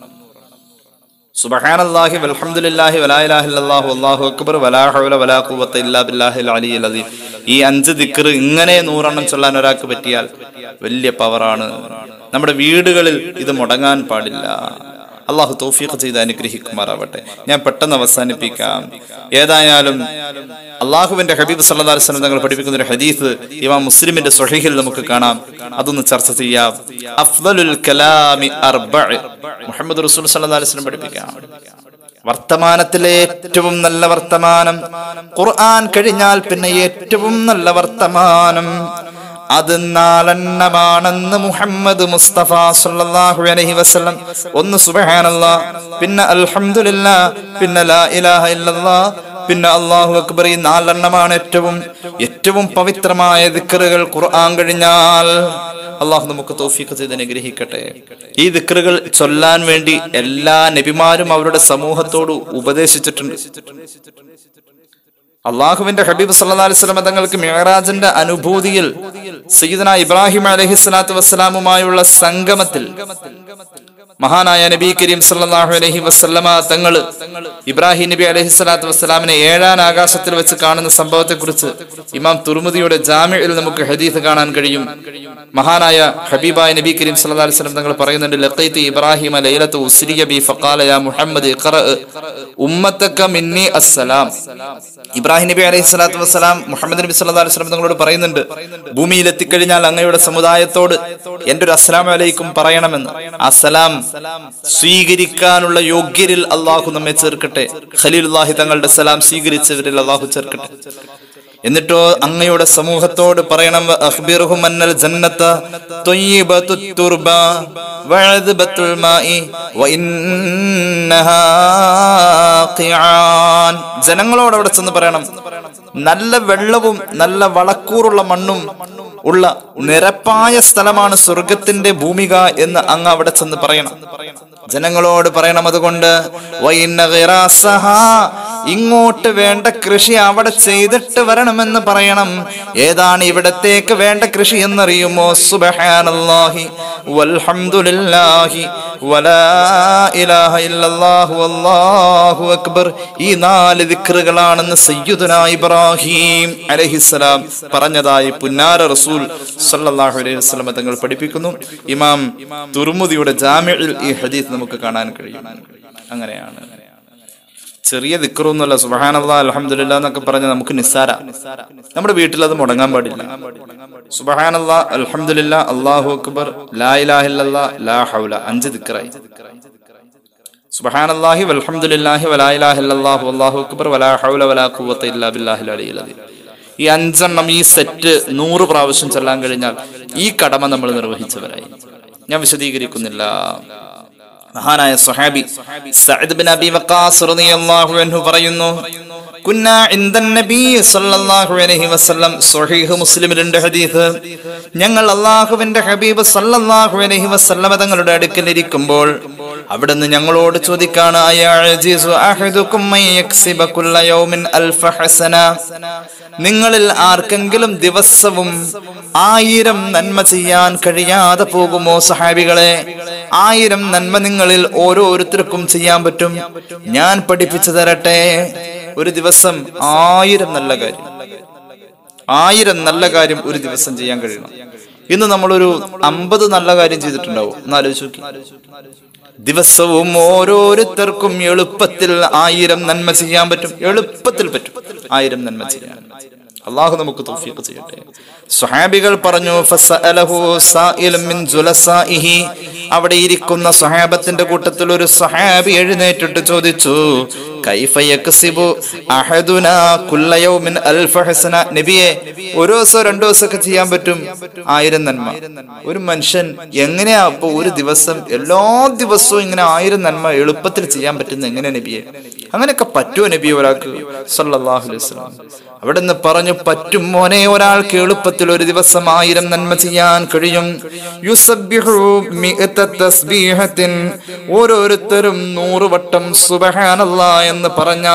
B: സുബ്ഹാനല്ലാഹി വൽഹംദുലില്ലാഹി വലാ ഇലാഹ ഇല്ലല്ലാഹു അല്ലാഹു അക്ബർ വലാ ഹൗല വലാ ഖുവത ഇല്ലാ ബില്ലാഹിൽ അലിയിൽ അദീം ഈ അഞ്ച് ദിക്ർ ഇങ്ങനെ നൂറെണ്ണം ചൊല്ലാൻ ഒരാൾക്ക് പറ്റിയാൽ വലിയ പവറാണ് നമ്മുടെ വീടുകളിൽ ഇത് മുടങ്ങാൻ പാടില്ല അള്ളാഹു തൗഫീഖ് ചെയ്ത് അനുഗ്രഹിക്കുമാറാവട്ടെ ഞാൻ പെട്ടെന്ന് അവസാനിപ്പിക്കാം ഏതായാലും അള്ളാഹുവിന്റെ ഹബീബ് സല്ലല്ലാഹു അലൈഹി വസല്ലം തങ്ങൾ പഠിപ്പിക്കുന്ന ഒരു ഹദീസ് ഇമാം മുസ്ലിമിന്റെ സ്വഹീഹിൽ നമുക്ക് കാണാം അതൊന്ന് ചർച്ച ചെയ്യാം അഫ്ദലുൽ കലാമി അർബഅ് മുഹമ്മദ് റസൂൽ സല്ലല്ലാഹു അലൈഹി വസല്ലം പഠിപ്പിക്കാം വർത്തമാനത്തിലെ ഏറ്റവും നല്ല വർത്തമാനം ഖുർആൻ കഴിഞ്ഞാൽ പിന്നെ ഏറ്റവും നല്ല വർത്തമാനം അത് നാലെണ്ണമാണെന്ന് മുഹമ്മദ് മുസ്തഫ സല്ലല്ലാഹു അലൈഹി വസല്ലം ഒന്ന് സുബ്ഹാനല്ലാ പിന്നെ അൽഹംദുലില്ലാ പിന്നെ ലാ ഇലാഹ ഇല്ലല്ലാ പിന്നെ അള്ളാഹു അക്ബർ ഈ നാലെണ്ണമാണ് ഏറ്റവും ഏറ്റവും പവിത്രമായ ദിക്കറുകൾ ഖുർആൻ കഴിഞ്ഞാൽ അള്ളാഹു നമുക്ക് തൗഫീഖ് ചെയ്ത് അനുഗ്രഹിക്കട്ടെ ഈ ദിക്കറുകൾ ചൊല്ലാൻ വേണ്ടി എല്ലാ നബിമാരും അവരുടെ സമൂഹത്തോട് ഉപദേശിച്ചിട്ടുണ്ട് അള്ളാഹുവിന്റെ ഹബീബ് സല്ലല്ലാഹു അലൈഹി വസല്ലം തങ്ങൾക്ക് മിഅറാജിന്റെ അനുഭൂതിയിൽ സയ്യിദന ഇബ്രാഹിം അലൈഹി സ്വലാത്തു വസ്സലാമുമായുള്ള സംഗമത്തിൽ മഹാനായ നബി കരീം സല്ലല്ലാഹു അലൈഹി വസല്ലമ തങ്ങള് ഇബ്രാഹിം നബി അലൈഹി സ്വലാത്തു വസ്സലാമിനെ ഏഴാം ആകാശത്തിൽ വെച്ച് കാണുന്ന സംഭവത്തെക്കുറിച്ച് ഇമാം തുർമുദിയുടെ ജാമ്യയിൽ നമുക്ക് ഹദീസ് കാണാൻ കഴിയും മഹാനായ ഹബീബായ നബി കരീം സല്ലല്ലാഹു അലൈഹി വസല്ലം തങ്ങൾ പറയുന്നുണ്ട് ലഖൈതു ഇബ്രാഹിമ ലൈലത്തു ഉസ്രിയ ബി ഫഖാല യാ മുഹമ്മദ് ഇഖ്റ ഉമ്മത്തക മിന്നി അസ്സലാം ഇബ്രാഹിം നബി അലൈഹി സ്വലാത്തു വസ്സലാം മുഹമ്മദ് നബി സല്ലല്ലാഹു അലൈഹി വസല്ലം തങ്ങളോട് പറയുന്നുണ്ട് ഭൂമിയിൽ എത്തിക്കഴിഞ്ഞാൽ അങ്ങയുടെ സമുദായത്തോട് എന്റെ ഒരു അസ്സലാം അലൈക്കും പറയണമെന്ന് അസ്സലാം സ്വീകരിക്കാനുള്ള യോഗ്യരിൽ അള്ളാഹു നമ്മെ ചേർക്കട്ടെ ഖലീലുല്ലാഹി തങ്ങളുടെ സലാം സ്വീകരിച്ചവരിൽ അള്ളാഹു ചേർക്കട്ടെ എന്നിട്ടോ അങ്ങയുടെ സമൂഹത്തോട് പറയണം അഖ്ബിറുഹും അന്നൽ ജന്നത ത്വയ്യിബത്തു തുർബ വഅദ്ബത്തുൽ മാഇ വഇന്നഹാ ഖിആൻ ജനങ്ങളോട് അവിടെ ചെന്ന് പറയണം നല്ല വെള്ളവും നല്ല വളക്കൂറുള്ള മണ്ണും ഉള്ള നിരപ്പായ സ്ഥലമാണ് സ്വർഗത്തിന്റെ ഭൂമിക എന്ന് അങ്ങ് അവിടെ ചെന്ന് പറയണം ജനങ്ങളോട് പറയണം അതുകൊണ്ട് വൈന്ന ഖിറാസഹാ, ഇങ്ങോട്ട് വേണ്ട കൃഷി അവിടെ ചെയ്തിട്ട് വരണമെന്ന് പറയണം ഏതാണ് ഇവിടത്തേക്ക് വേണ്ട കൃഷി എന്നറിയുമോ സുബഹാനല്ലാഹി വൽഹംദുലില്ലാഹി വലാ ഇലാഹ ഇല്ലല്ലാഹു വല്ലാഹു അക്ബർ ഈ നാല് ദിക്റുകളാണെന്ന് സയ്യിദുന ഇബ്രാഹിം അലൈഹിസ്സലാം പറഞ്ഞതായി പുന്നാര റസൂൽ സല്ലല്ലാഹു അലൈഹി വസല്ലം തങ്ങൾ പഠിപ്പിക്കുന്നു ഇമാം തുർമുദിയുടെ ജാമിഇൽ ഈ ഹദീസ് നമുക്ക് കാണാൻ കഴിയും അങ്ങനെയാണ് ചെറിയ ദിക്റൊന്നുമല്ല സുബഹാനല്ലാ അൽഹംദുലില്ല എന്നൊക്കെ പറഞ്ഞ് നമുക്ക് നിസ്സാര നമ്മുടെ വീട്ടിൽ അത് മുടങ്ങാൻ പാടില്ല സുബഹാനല്ലാ അൽഹംദുലില്ല അല്ലാഹു അക്ബർ ലാ ഇലാഹ ഇല്ലല്ലാ ലാ ഹൗല അഞ്ച് ദിക്റായി സുബഹാനല്ലാഹി വൽഹംദുലില്ലാഹി വലാ ഇലാഹ ഇല്ലല്ലാഹു അല്ലാഹു അക്ബർ വലാ ഹൗല വലാ ഖുവത ഇല്ലാ ബില്ലാഹിൽ അലിയിൽ അദീം ഈ അഞ്ചെണ്ണം ഈ സെറ്റ് നൂറ് പ്രാവശ്യം ചെല്ലാൻ കഴിഞ്ഞാൽ ഈ കടമ നമ്മൾ നിർവഹിച്ചവരായി ഞാൻ വിശദീകരിക്കുന്നില്ല മഹാനായ സ്വഹാബി സഅദ് ബിൻ അബി വഖാസ് റളിയല്ലാഹു അൻഹു പറയുന്നു കുന്ന ഇൻദൻ നബി സല്ലല്ലാഹു അലൈഹി വസല്ലം സ്വഹീഹ് മുസ്ലിമിലുണ്ട് ഹദീസ് ഞങ്ങൾ അല്ലാഹുവിന്റെ ഹബീബ് സല്ലല്ലാഹു അലൈഹി വസല്ലം തങ്ങളുടെ അടുക്കൽ ഇരിക്കുമ്പോൾ അവിടുന്ന് ഞങ്ങളോട് ചോദിക്കാണ് അയാജിസു അഹദുക്കും മൻ യക്സിബ കുല്ല യൗമിൻ അൽഫ ഹസന നിങ്ങളിൽ ആർക്കെങ്കിലും ദിവസവും ആയിരം നന്മ ചെയ്യാൻ കഴിയാതെ പോകുമോ സഹാബികളെ ആയിരം നന്മ നിങ്ങളിൽ ഓരോരുത്തർക്കും ചെയ്യാൻ പറ്റും ഞാൻ പഠിപ്പിച്ചു തരട്ടെ ഒരു ദിവസം ആയിരം നല്ല കാര്യം ആയിരം നല്ല കാര്യം ഒരു ദിവസം ചെയ്യാൻ കഴിയണം ഇന്ന് നമ്മളൊരു അമ്പത് നല്ല കാര്യം ചെയ്തിട്ടുണ്ടാവും ഒന്ന് ആലോചിച്ച് നോക്കി ദിവസവും ഓരോരുത്തർക്കും എളുപ്പത്തിൽ ആയിരം നന്മ ചെയ്യാൻ പറ്റും എളുപ്പത്തിൽ പറ്റും ആയിരം നന്മ ചെയ്യാൻ അള്ളാഹു നമുക്ക് തൗഫീഖ് ചെയ്യട്ടെ സ്വഹാബികൾ പറഞ്ഞു ഫസഅലഹു സായിലും മിൻ ജുലസാഇഹി അവിടെ ഇരിക്കുന്ന സ്വഹാബത്തിന്റെ കൂട്ടത്തിൽ ഒരു സ്വഹാബി എഴുന്നേറ്റിട്ട് ചോദിച്ചു കൈഫ യക്സിബു അഹദുന കുല്ല യൗമിൻ അൽഫ ഹസന നബിയെ ഒരു ദിവസം രണ്ടു ദിവസമൊക്കെ ചെയ്യാൻ പറ്റും ആയിരം നന്മ ഒരു മനുഷ്യൻ എങ്ങനെയാ അപ്പൊ ഒരു ദിവസം എല്ലാ ദിവസവും ഇങ്ങനെ ആയിരം നന്മ എളുപ്പത്തിൽ ചെയ്യാൻ പറ്റുന്ന എങ്ങനെ നബിയെ അങ്ങനെയൊക്കെ പറ്റുമോ നബി ഒരാൾക്ക് സല്ലല്ലാഹു അലൈഹി വസല്ലം അവിടെ നിന്ന് പറഞ്ഞു പറ്റും മോനെ ഒരാൾക്ക് എളുപ്പത്തിൽ ഒരു ദിവസം ആയിരം നന്മ ചെയ്യാൻ കഴിയും യുസബ്ബിഹു മിഅത തസ്ബീഹത്തിൻ ഓരോരുത്തരും നൂറ് വട്ടം സുബ്ഹാനല്ലാ എന്ന്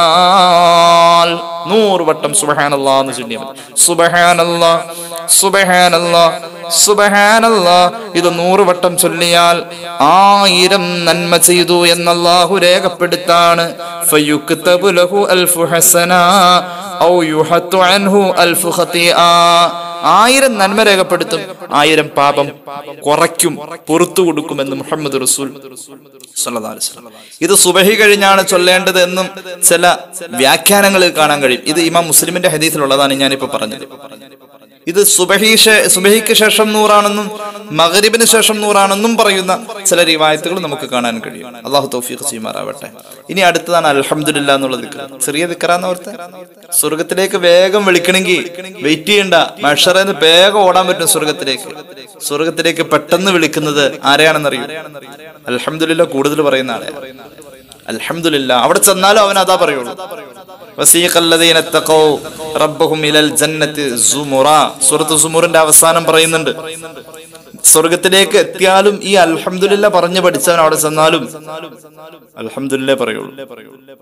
B: പറഞ്ഞാൽ നൂറ് വട്ടം സുബ്ഹാനല്ലാ എന്ന് ചൊല്ലിയാൽ മതി സുബ്ഹാനല്ലാ സുബ്ഹാനല്ലാ സുബ്ഹാനല്ലാ ഇത് നൂറ് വട്ടം ചൊല്ലിയാൽ ആയിരം നന്മ ചെയ്തു എന്നല്ലാഹു രേഖപ്പെടുത്താണ് ഫയുക്തബു ലഹു അൽഫു ഹസന ഔ യുഹത്തു അൻഹു അൽഫു ഖതീആ ആയിരം നന്മ രേഖപ്പെടുത്തും ആയിരം പാപം കുറയ്ക്കും പുറത്തു കൊടുക്കുമെന്ന് മുഹമ്മദ് റസൂൽ സല്ലല്ലാഹു അലൈഹി വസല്ലം. ഇത് സുബഹി കഴിഞ്ഞാണ് ചൊല്ലേണ്ടത് എന്നും ചില വ്യാഖ്യാനങ്ങളിൽ കാണാൻ കഴിയും ഇത് ഇമാം മുസ്ലിമിന്റെ ഹദീസിലുള്ളതാണ് ഞാനിപ്പോ പറഞ്ഞത് ഇത് സുബഹി ശേ- സുബഹിക്ക് ശേഷം നൂറാണെന്നും മഗ്രിബിന് ശേഷം നൂറാണെന്നും പറയുന്ന ചില റിവായത്തുകൾ നമുക്ക് കാണാൻ കഴിയും അള്ളാഹു തൗഫീഖ് ചെയ്യുമാറാവട്ടെ ഇനി അടുത്തതാണ് അൽഹംദുലില്ല എന്നുള്ള ദിക്ർ ചെറിയ ദിക്റാന്ന് ഓർത്ത് സ്വർഗത്തിലേക്ക് വേഗം വിളിക്കണമെങ്കിൽ വെയിറ്റ് ചെയ്യണ്ട മഷറന്ന് വേഗം ഓടാൻ പറ്റും സ്വർഗത്തിലേക്ക് സ്വർഗത്തിലേക്ക് പെട്ടെന്ന് വിളിക്കുന്നത് ആരെയാണെന്നറിയും അൽഹംദുലില്ല കൂടുതൽ പറയുന്ന ആളെ അൽഹംദുലില്ല അവിടെ ചെന്നാലും അവൻ അതാ പറയുള്ളൂ വസീഖ الذين اتقوا ربهم الى الجنه زمرا സൂറത്ത് സുമൂറിന്റെ അവസാനം പറയുന്നുണ്ട് സ്വർഗത്തിലേക്ക് എത്തിയാലും ഈ അൽഹംദുലില്ല പറഞ്ഞു പഠിച്ചവൻ അവിടെ ചെന്നാലും അൽഹംദുലില്ല പറയുള്ളൂ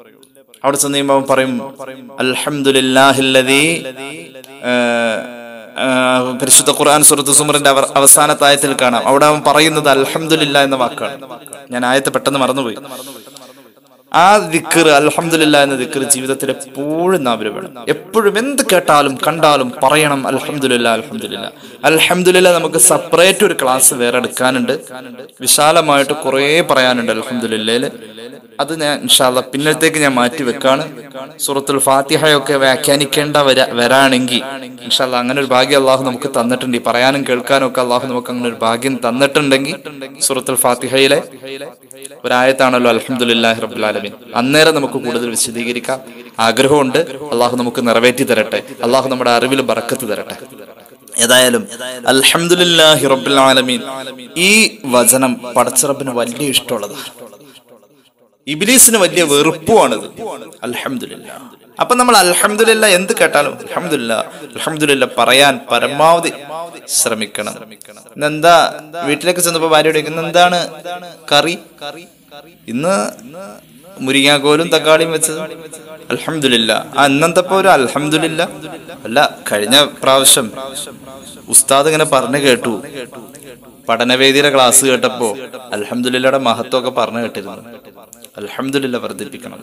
B: അവിടെ ചെന്ന് കഴിയുമ്പോൾ അവൻ പറയും അൽഹംദുലില്ലാഹില്ലദീ ആ, പരിശുദ്ധ ഖുർആൻ സുറത്ത് സുമറിന്റെ അവ- അവസാനത്തെ ആയത്തിൽ കാണാം അവിടെ അവൻ പറയുന്നത് അൽഹംദുലില്ല എന്ന വാക്കാണ് ഞാൻ ആയത്ത് പെട്ടെന്ന് മറന്നുപോയി ആ ദിക്കർ അൽഹംദുലില്ല എന്ന ദിക്കർ ജീവിതത്തിൽ എപ്പോഴും നാവിൽ വേണം എപ്പോഴും എന്ത് കേട്ടാലും കണ്ടാലും പറയണം അൽഹംദുലില്ല അൽഹംദുലില്ല അൽഹംദുലില്ല നമുക്ക് സെപ്പറേറ്റ് ഒരു ക്ലാസ് വേറെ എടുക്കാനുണ്ട് വിശാലമായിട്ട് കുറേ പറയാനുണ്ട് അൽഹംദുലില്ലയില് അത് ഞാൻ ഇൻഷാല്ല പിന്നത്തേക്ക് ഞാൻ മാറ്റി വെക്കാണ് സൂറത്തുൽ ഫാത്തിഹയൊക്കെ വ്യാഖ്യാനിക്കേണ്ട വര വരാണെങ്കിൽ ഇൻഷാല്ല അങ്ങനെ ഒരു ഭാഗ്യം അള്ളാഹു നമുക്ക് തന്നിട്ടുണ്ട് ഈ പറയാനും കേൾക്കാനും ഒക്കെ അള്ളാഹു നമുക്ക് അങ്ങനെ ഒരു ഭാഗ്യം തന്നിട്ടുണ്ടെങ്കിൽ സൂറത്തുൽ ഫാത്തിഹയിലെ ഒരായത്താണല്ലോ അലഹമുല്ലാഹി റബുലാലമീൻ അന്നേരം നമുക്ക് കൂടുതൽ വിശദീകരിക്കാം ആഗ്രഹമുണ്ട് അള്ളാഹു നമുക്ക് നിറവേറ്റി തരട്ടെ അള്ളാഹു നമ്മുടെ അറിവിൽ ബറക്കത്ത് തരട്ടെ ഏതായാലും അൽഹംദുലില്ലാഹി റബ്ബുൽ ആലമീൻ ഈ വചനം പടച്ചറബിന് വലിയ ഇഷ്ടമുള്ളതാണ് ഇബിലീസിന് വലിയ വെറുപ്പുമാണിത് അൽഹംദുലില്ല അപ്പൊ നമ്മൾ അൽഹംദുലില്ല എന്ത് കേട്ടാലും അൽഹംദുലില്ല അൽഹംദുലില്ല പറയാൻ പരമാവധി ശ്രമിക്കണം ഇന്നെന്താ വീട്ടിലേക്ക് ചെന്നപ്പോ ഭാര്യ ചോദിക്കുന്നു എന്താണ് കറി ഇന്ന് മുരിങ്ങാക്കോലും തക്കാളിയും വെച്ചത് അൽഹംദുലില്ല ആ ഇന്നത്തെ ഒരു അൽഹംദുലില്ല അല്ല കഴിഞ്ഞ പ്രാവശ്യം ഉസ്താദ് ഇങ്ങനെ പറഞ്ഞു കേട്ടു പഠനവേദിയുടെ ക്ലാസ് കേട്ടപ്പോ അൽഹംദുലില്ലയുടെ മഹത്വമൊക്കെ പറഞ്ഞു കേട്ടിരുന്നു അൽഹംദുലില്ല വർദ്ധിപ്പിക്കണം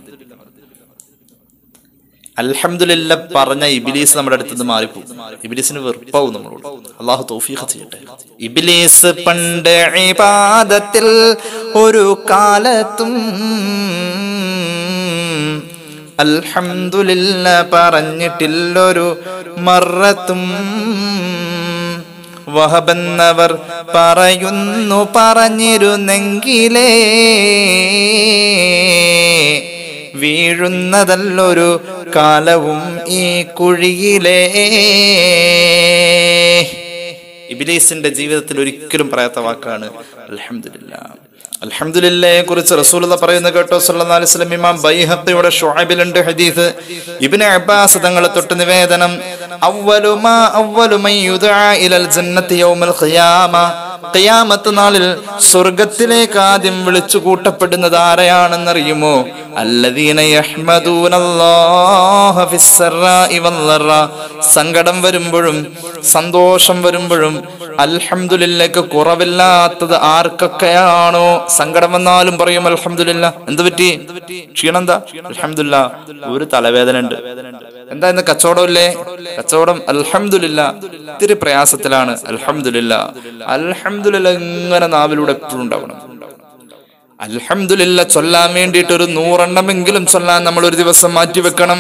B: അൽഹംദുലില്ല പറഞ്ഞ ഇബിലീസ് നമ്മുടെ അടുത്ത് നിന്ന് മാറിപ്പോകും ഇബിലീസിന് വെറുപ്പാവും നമ്മളോട് അള്ളാഹു തൗഫീഖ് ചെയ്യട്ടെ ഇബിലീസ് പണ്ട് ഇബാദത്തിൽ ഒരു കാലത്തും അൽഹംദുലില്ല പറഞ്ഞിട്ടില്ലൊരു മറത്തും വഹബെന്നവർ പറയുന്നു പറഞ്ഞിരുന്നെങ്കിലേ വീഴുന്നതല്ലൊരു കാലവും ഈ കുഴിയിലേ ഇബിലീസിന്റെ ജീവിതത്തിൽ ഒരിക്കലും പറയാത്ത വാക്കാണ് അൽഹംദുലില്ല അൽഹംദുലില്ലയെ കുറിച്ച് റസൂലുള്ള പറയുന്ന കേട്ടോ സല്ലല്ലാഹു അലൈഹി വസല്ലം ഇമാം ബൈഹഖിയുടെ ഷുഅബിലുണ്ട് ഹദീസ് ഇബ്നു അബ്ബാസ് തങ്ങളെ തൊട്ട് നിവേദനം അവ്വലു മാ അവ്വലു മൻ യുദആ ഇലൽ ജന്നത്തി യൗമൽ ഖിയാമ ഖിയാമത്ത് നാളിൽ സ്വർഗത്തിലേക്ക് ആദ്യം വിളിച്ചു കൂട്ടപ്പെടുന്നത് ആരെയാണെന്നറിയുമോ അല്ലദീന യഹ്മദൂനല്ലാഹ ഫിസ്സറാഇ വല്ലറ സങ്കടം വരുമ്പോഴും സന്തോഷം വരുമ്പോഴും അൽഹംദുലില്ലക്ക് കുറവില്ലാത്തത് ആർക്കൊക്കെയാണോ സങ്കടം വന്നാലും പറയും അൽഹംദുലില്ല എന്ത് പറ്റി ക്ഷീണം എന്താ അൽഹംദുലില്ല ഒരു തലവേദന ഉണ്ട് എന്താ ഇന്ന് കച്ചവടമില്ലേ കച്ചവടം അൽഹംദുലില്ല ഇത്തിരി പ്രയാസത്തിലാണ് അൽഹംദുലില്ല അൽഹംദുലില്ല ഇങ്ങനെ നാവിലൂടെ എപ്പോഴും ഉണ്ടാവണം അൽഹംദുലില്ല ചൊല്ലാൻ വേണ്ടിയിട്ട് ഒരു നൂറെണ്ണമെങ്കിലും ചൊല്ലാൻ നമ്മൾ ഒരു ദിവസം മാറ്റി വെക്കണം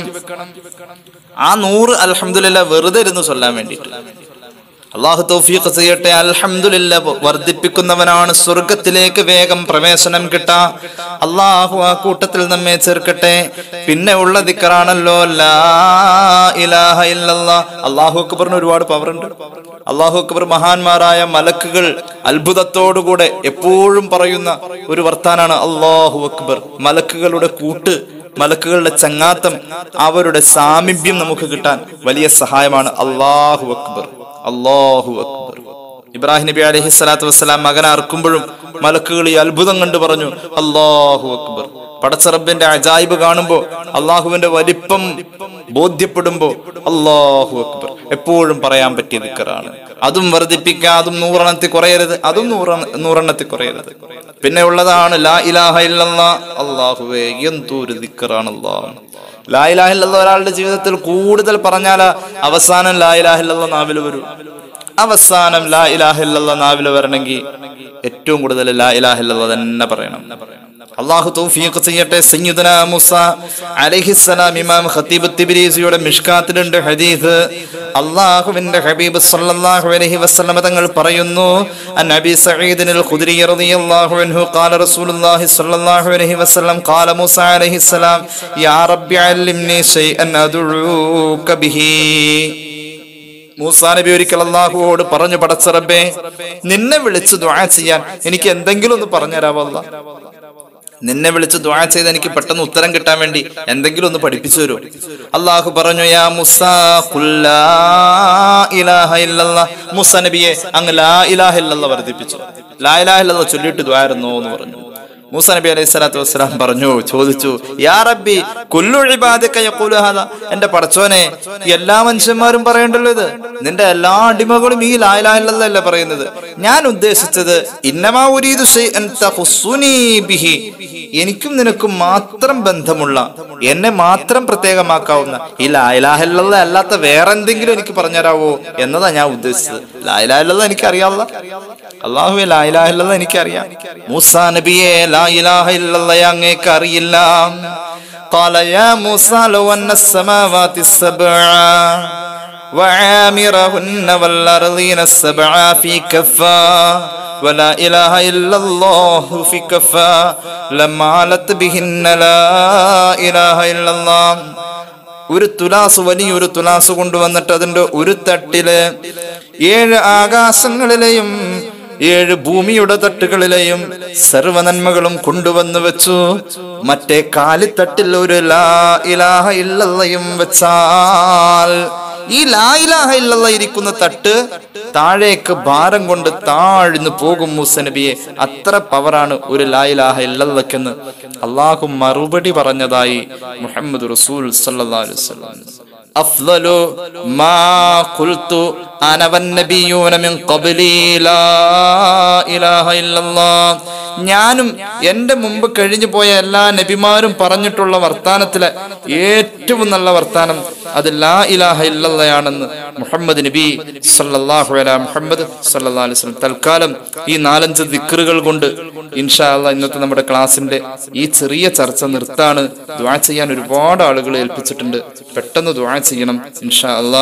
B: ആ നൂറ് അൽഹംദുലില്ല വെറുതെ ഇരുന്ന് ചൊല്ലാൻ വേണ്ടിയിട്ട് അള്ളാഹു തൗഫീഖ് ചെയ്യട്ടെ അൽഹംദുലില്ല വർദ്ധിപ്പിക്കുന്നവനാണ് സ്വർഗത്തിലേക്ക് വേഗം പ്രവേശനം കിട്ടാ അള്ളാഹു ആ കൂട്ടത്തിൽ നമ്മെ ചേർക്കട്ടെ പിന്നെ ഉള്ള ദിക്കറാണല്ലോ ലാ ഇലാഹ ഇല്ലല്ലാ അള്ളാഹു അക്ബറിന് ഒരുപാട് പവർ ഉണ്ട് അള്ളാഹു അക്ബർ മഹാന്മാരായ മലക്കുകൾ അത്ഭുതത്തോടുകൂടെ എപ്പോഴും പറയുന്ന ഒരു വർത്താനാണ് അള്ളാഹു അക്ബർ മലക്കുകളുടെ കൂട്ട് മലക്കുകളുടെ ചങ്ങാത്തം അവരുടെ സാമീപ്യം നമുക്ക് കിട്ടാൻ വലിയ സഹായമാണ് അള്ളാഹു അക്ബർ അള്ളാഹു അക്ബർ ഇബ്രാഹിം നബി അലൈഹി സ്വലാത്തു വസ്സലാം മകനെ അറുക്കുമ്പോഴും മലക്കുകൾ ഈ അത്ഭുതം കണ്ടു പറഞ്ഞു അള്ളാഹു അക്ബർ പടച്ചറബിന്റെ അജായിബ് കാണുമ്പോ അള്ളാഹുവിന്റെ വലിപ്പം ബോധ്യപ്പെടുമ്പോ അള്ളാഹു അക്ബർ എപ്പോഴും പറയാൻ പറ്റിയ ദിക്കറാണ് അതും വർദ്ധിപ്പിക്കുക അതും നൂറെണ്ണത്തിൽ കുറയരുത് അതും നൂറ നൂറെണ്ണത്തിൽ കുറയരുത് പിന്നെ ഉള്ളതാണ് ലാ ഇലാഹ ഇല്ലല്ലാ അള്ളാഹുവേ എന്തൊരു ദിക്കറാണ് അള്ളാഹ് ലാ ഇലാഹ ഇല്ലല്ലാ ഒരാളുടെ ജീവിതത്തിൽ കൂടുതൽ പറഞ്ഞാൽ അവസാനം ലാ ഇലാഹ ഇല്ലല്ലാ നാവിൽ വരും അവസാനം ലാ ഇലാഹ ഇല്ലല്ലാ നാവിൽ വരണമെങ്കിൽ ഏറ്റവും കൂടുതൽ ലാ ഇലാഹ ഇല്ലല്ലാ തന്നെ പറയണം അള്ളാഹു തൗഫീഖ് ചെയ്യട്ടെ സയ്യിദുന മൂസ അലൈഹിസ്സലാം ഇമാം ഖത്തീബ് തിബ്രീസിയുടെ മിഷ്കാത്തിലുണ്ട് ഹദീസ് അള്ളാഹുവിന്റെ ഹബീബ് സല്ലല്ലാഹു അലൈഹി വസല്ലം തങ്ങൾ പറയുന്നു അൻ അബി സഈദ് അൽ ഖുദ്രി റളിയല്ലാഹു അൻഹു ഖാല റസൂലുള്ളാഹി സ്വല്ലല്ലാഹു അലൈഹി വസല്ലം ഖാല മൂസ അലൈഹിസ്സലാം യാ റബ്ബി അല്ലിംനി ഷൈഅൻ അദ്ഉക ബിഹി മൂസാ നബി ഒരിക്കൽ അള്ളാഹുവോട് പറഞ്ഞു പടച്ച റബ്ബേ നിന്നെ വിളിച്ച് ദുആ ചെയ്യാൻ എനിക്ക് എന്തെങ്കിലും ഒന്ന് പറഞ്ഞുതരാമോ അല്ലാ നിന്നെ വിളിച്ച് ദുആ ചെയ്ത് എനിക്ക് പെട്ടെന്ന് ഉത്തരം കിട്ടാൻ വേണ്ടി എന്തെങ്കിലും ഒന്ന് പഠിപ്പിച്ചു തരൂ അള്ളാഹു പറഞ്ഞു യാ മുസാ ഖുൽ ലാ ഇലാഹ ഇല്ലല്ലാ മുസ നബിയെ അങ്ങ് ലാ ഇലാഹ ഇല്ലല്ലാ വർദ്ധിപ്പിച്ചു ലാ ഇലാഹ ഇല്ലല്ലാ ചൊല്ലിയിട്ട് ദ്വാരുന്നോ എന്ന് പറഞ്ഞു മൂസ നബി അലൈഹി സ്വലാത്തു വസ്സലാം പറഞ്ഞു ചോദിച്ചു യാ റബ്ബി കുല്ലു ഇബാദിക യഖൂലു ഹാദാ എന്റെ പടച്ചോനെ എല്ലാ മനുഷ്യന്മാരും പറയണ്ടല്ലോ ഇത് നിന്റെ എല്ലാ അടിമകളും ഈ ലായലായല്ല പറയുന്നത് ഞാൻ ഉദ്ദേശിച്ചത് ഇന്നമാ ഉരീദു ശൈഅൻ തഖുസ്സുനീ ബിഹി എനിക്കും നിനക്കും മാത്രം ബന്ധമുള്ള എന്നെ മാത്രം പ്രത്യേകമാക്കാവുന്ന ഈ ലായലാഹല്ല അല്ലാത്ത വേറെ എന്തെങ്കിലും എനിക്ക് പറഞ്ഞുതരാവോ എന്നതാ ഞാൻ ഉദ്ദേശിച്ചത് ലായലാഹല്ല എനിക്ക് അറിയാവുന്ന അള്ളാഹുവെ ലായിലാഹില്ല എനിക്കറിയാം മൂസാ നബിയെ ലായിലാഹില്ല അങ്ങേക്ക് അറിയില്ല قال يا موسى لو أن السماوات السبع وعامرهن والأرضين السبع في كفا ولا إله إلا الله في كفا لما علت بهن لا إله إلا الله ഒരു തുലാസ് വലിയൊരു തുലാസ് കൊണ്ടുവന്നിട്ട് അതിന്റെ ഒരു തട്ടില് ഏഴ് ആകാശങ്ങളിലെയും ഏഴ് ഭൂമിയുടെ തട്ടുകളിലെയും സർവനന്മകളും കൊണ്ടുവന്നു വെച്ചു മറ്റേ കാലിത്തട്ടിൽ ഒരു ലാ ഇലാഹ ഇല്ലല്ലയും വെച്ചാൽ ഈ ലാ ഇലാഹ ഇല്ലല്ല ഇരിക്കുന്ന തട്ട് താഴേക്ക് ഭാരം കൊണ്ട് താഴ്ന്നു പോകും മൂസ നബിയെ അത്ര പവറാണ് ഒരു ലാ ഇലാഹ ഇല്ലല്ലക്കെന്ന് അള്ളാഹു മറുപടി പറഞ്ഞതായി മുഹമ്മദ് റസൂൽ സല്ലല്ലാഹു അലൈഹി വസല്ലം അഫ്ളലു മാ ഖുൽതു അന വന്നബിയൂന മിൻ ഖബ്ലി ലാ ഇലാഹ ഇല്ലല്ലാഹ് ഞാനും എന്റെ മുമ്പ് കഴിഞ്ഞു പോയ എല്ലാ നബിമാരും പറഞ്ഞിട്ടുള്ള വർത്താനത്തിലെ ഏറ്റവും നല്ല വർത്താനം അത് ലാ ഇലാഹ ഇല്ലല്ലയാണെന്ന് മുഹമ്മദ് നബി സല്ലല്ലാഹു അലാ മുഹമ്മദ് സല്ലല്ലാഹു അലൈഹി വസല്ലം തൽക്കാലം ഈ നാലഞ്ച് ദിക്റുകൾ കൊണ്ട് ഇൻഷാ അല്ലാ ഇന്നത്തെ നമ്മുടെ ക്ലാസിന്റെ ഈ ചെറിയ ചർച്ച നിർത്താണ് ദുആ ചെയ്യാൻ ഒരുപാട് ആളുകൾ ഏൽപ്പിച്ചിട്ടുണ്ട് പെട്ടെന്ന് ദുആ ചെയ്യണം ഇൻഷാ അല്ലാ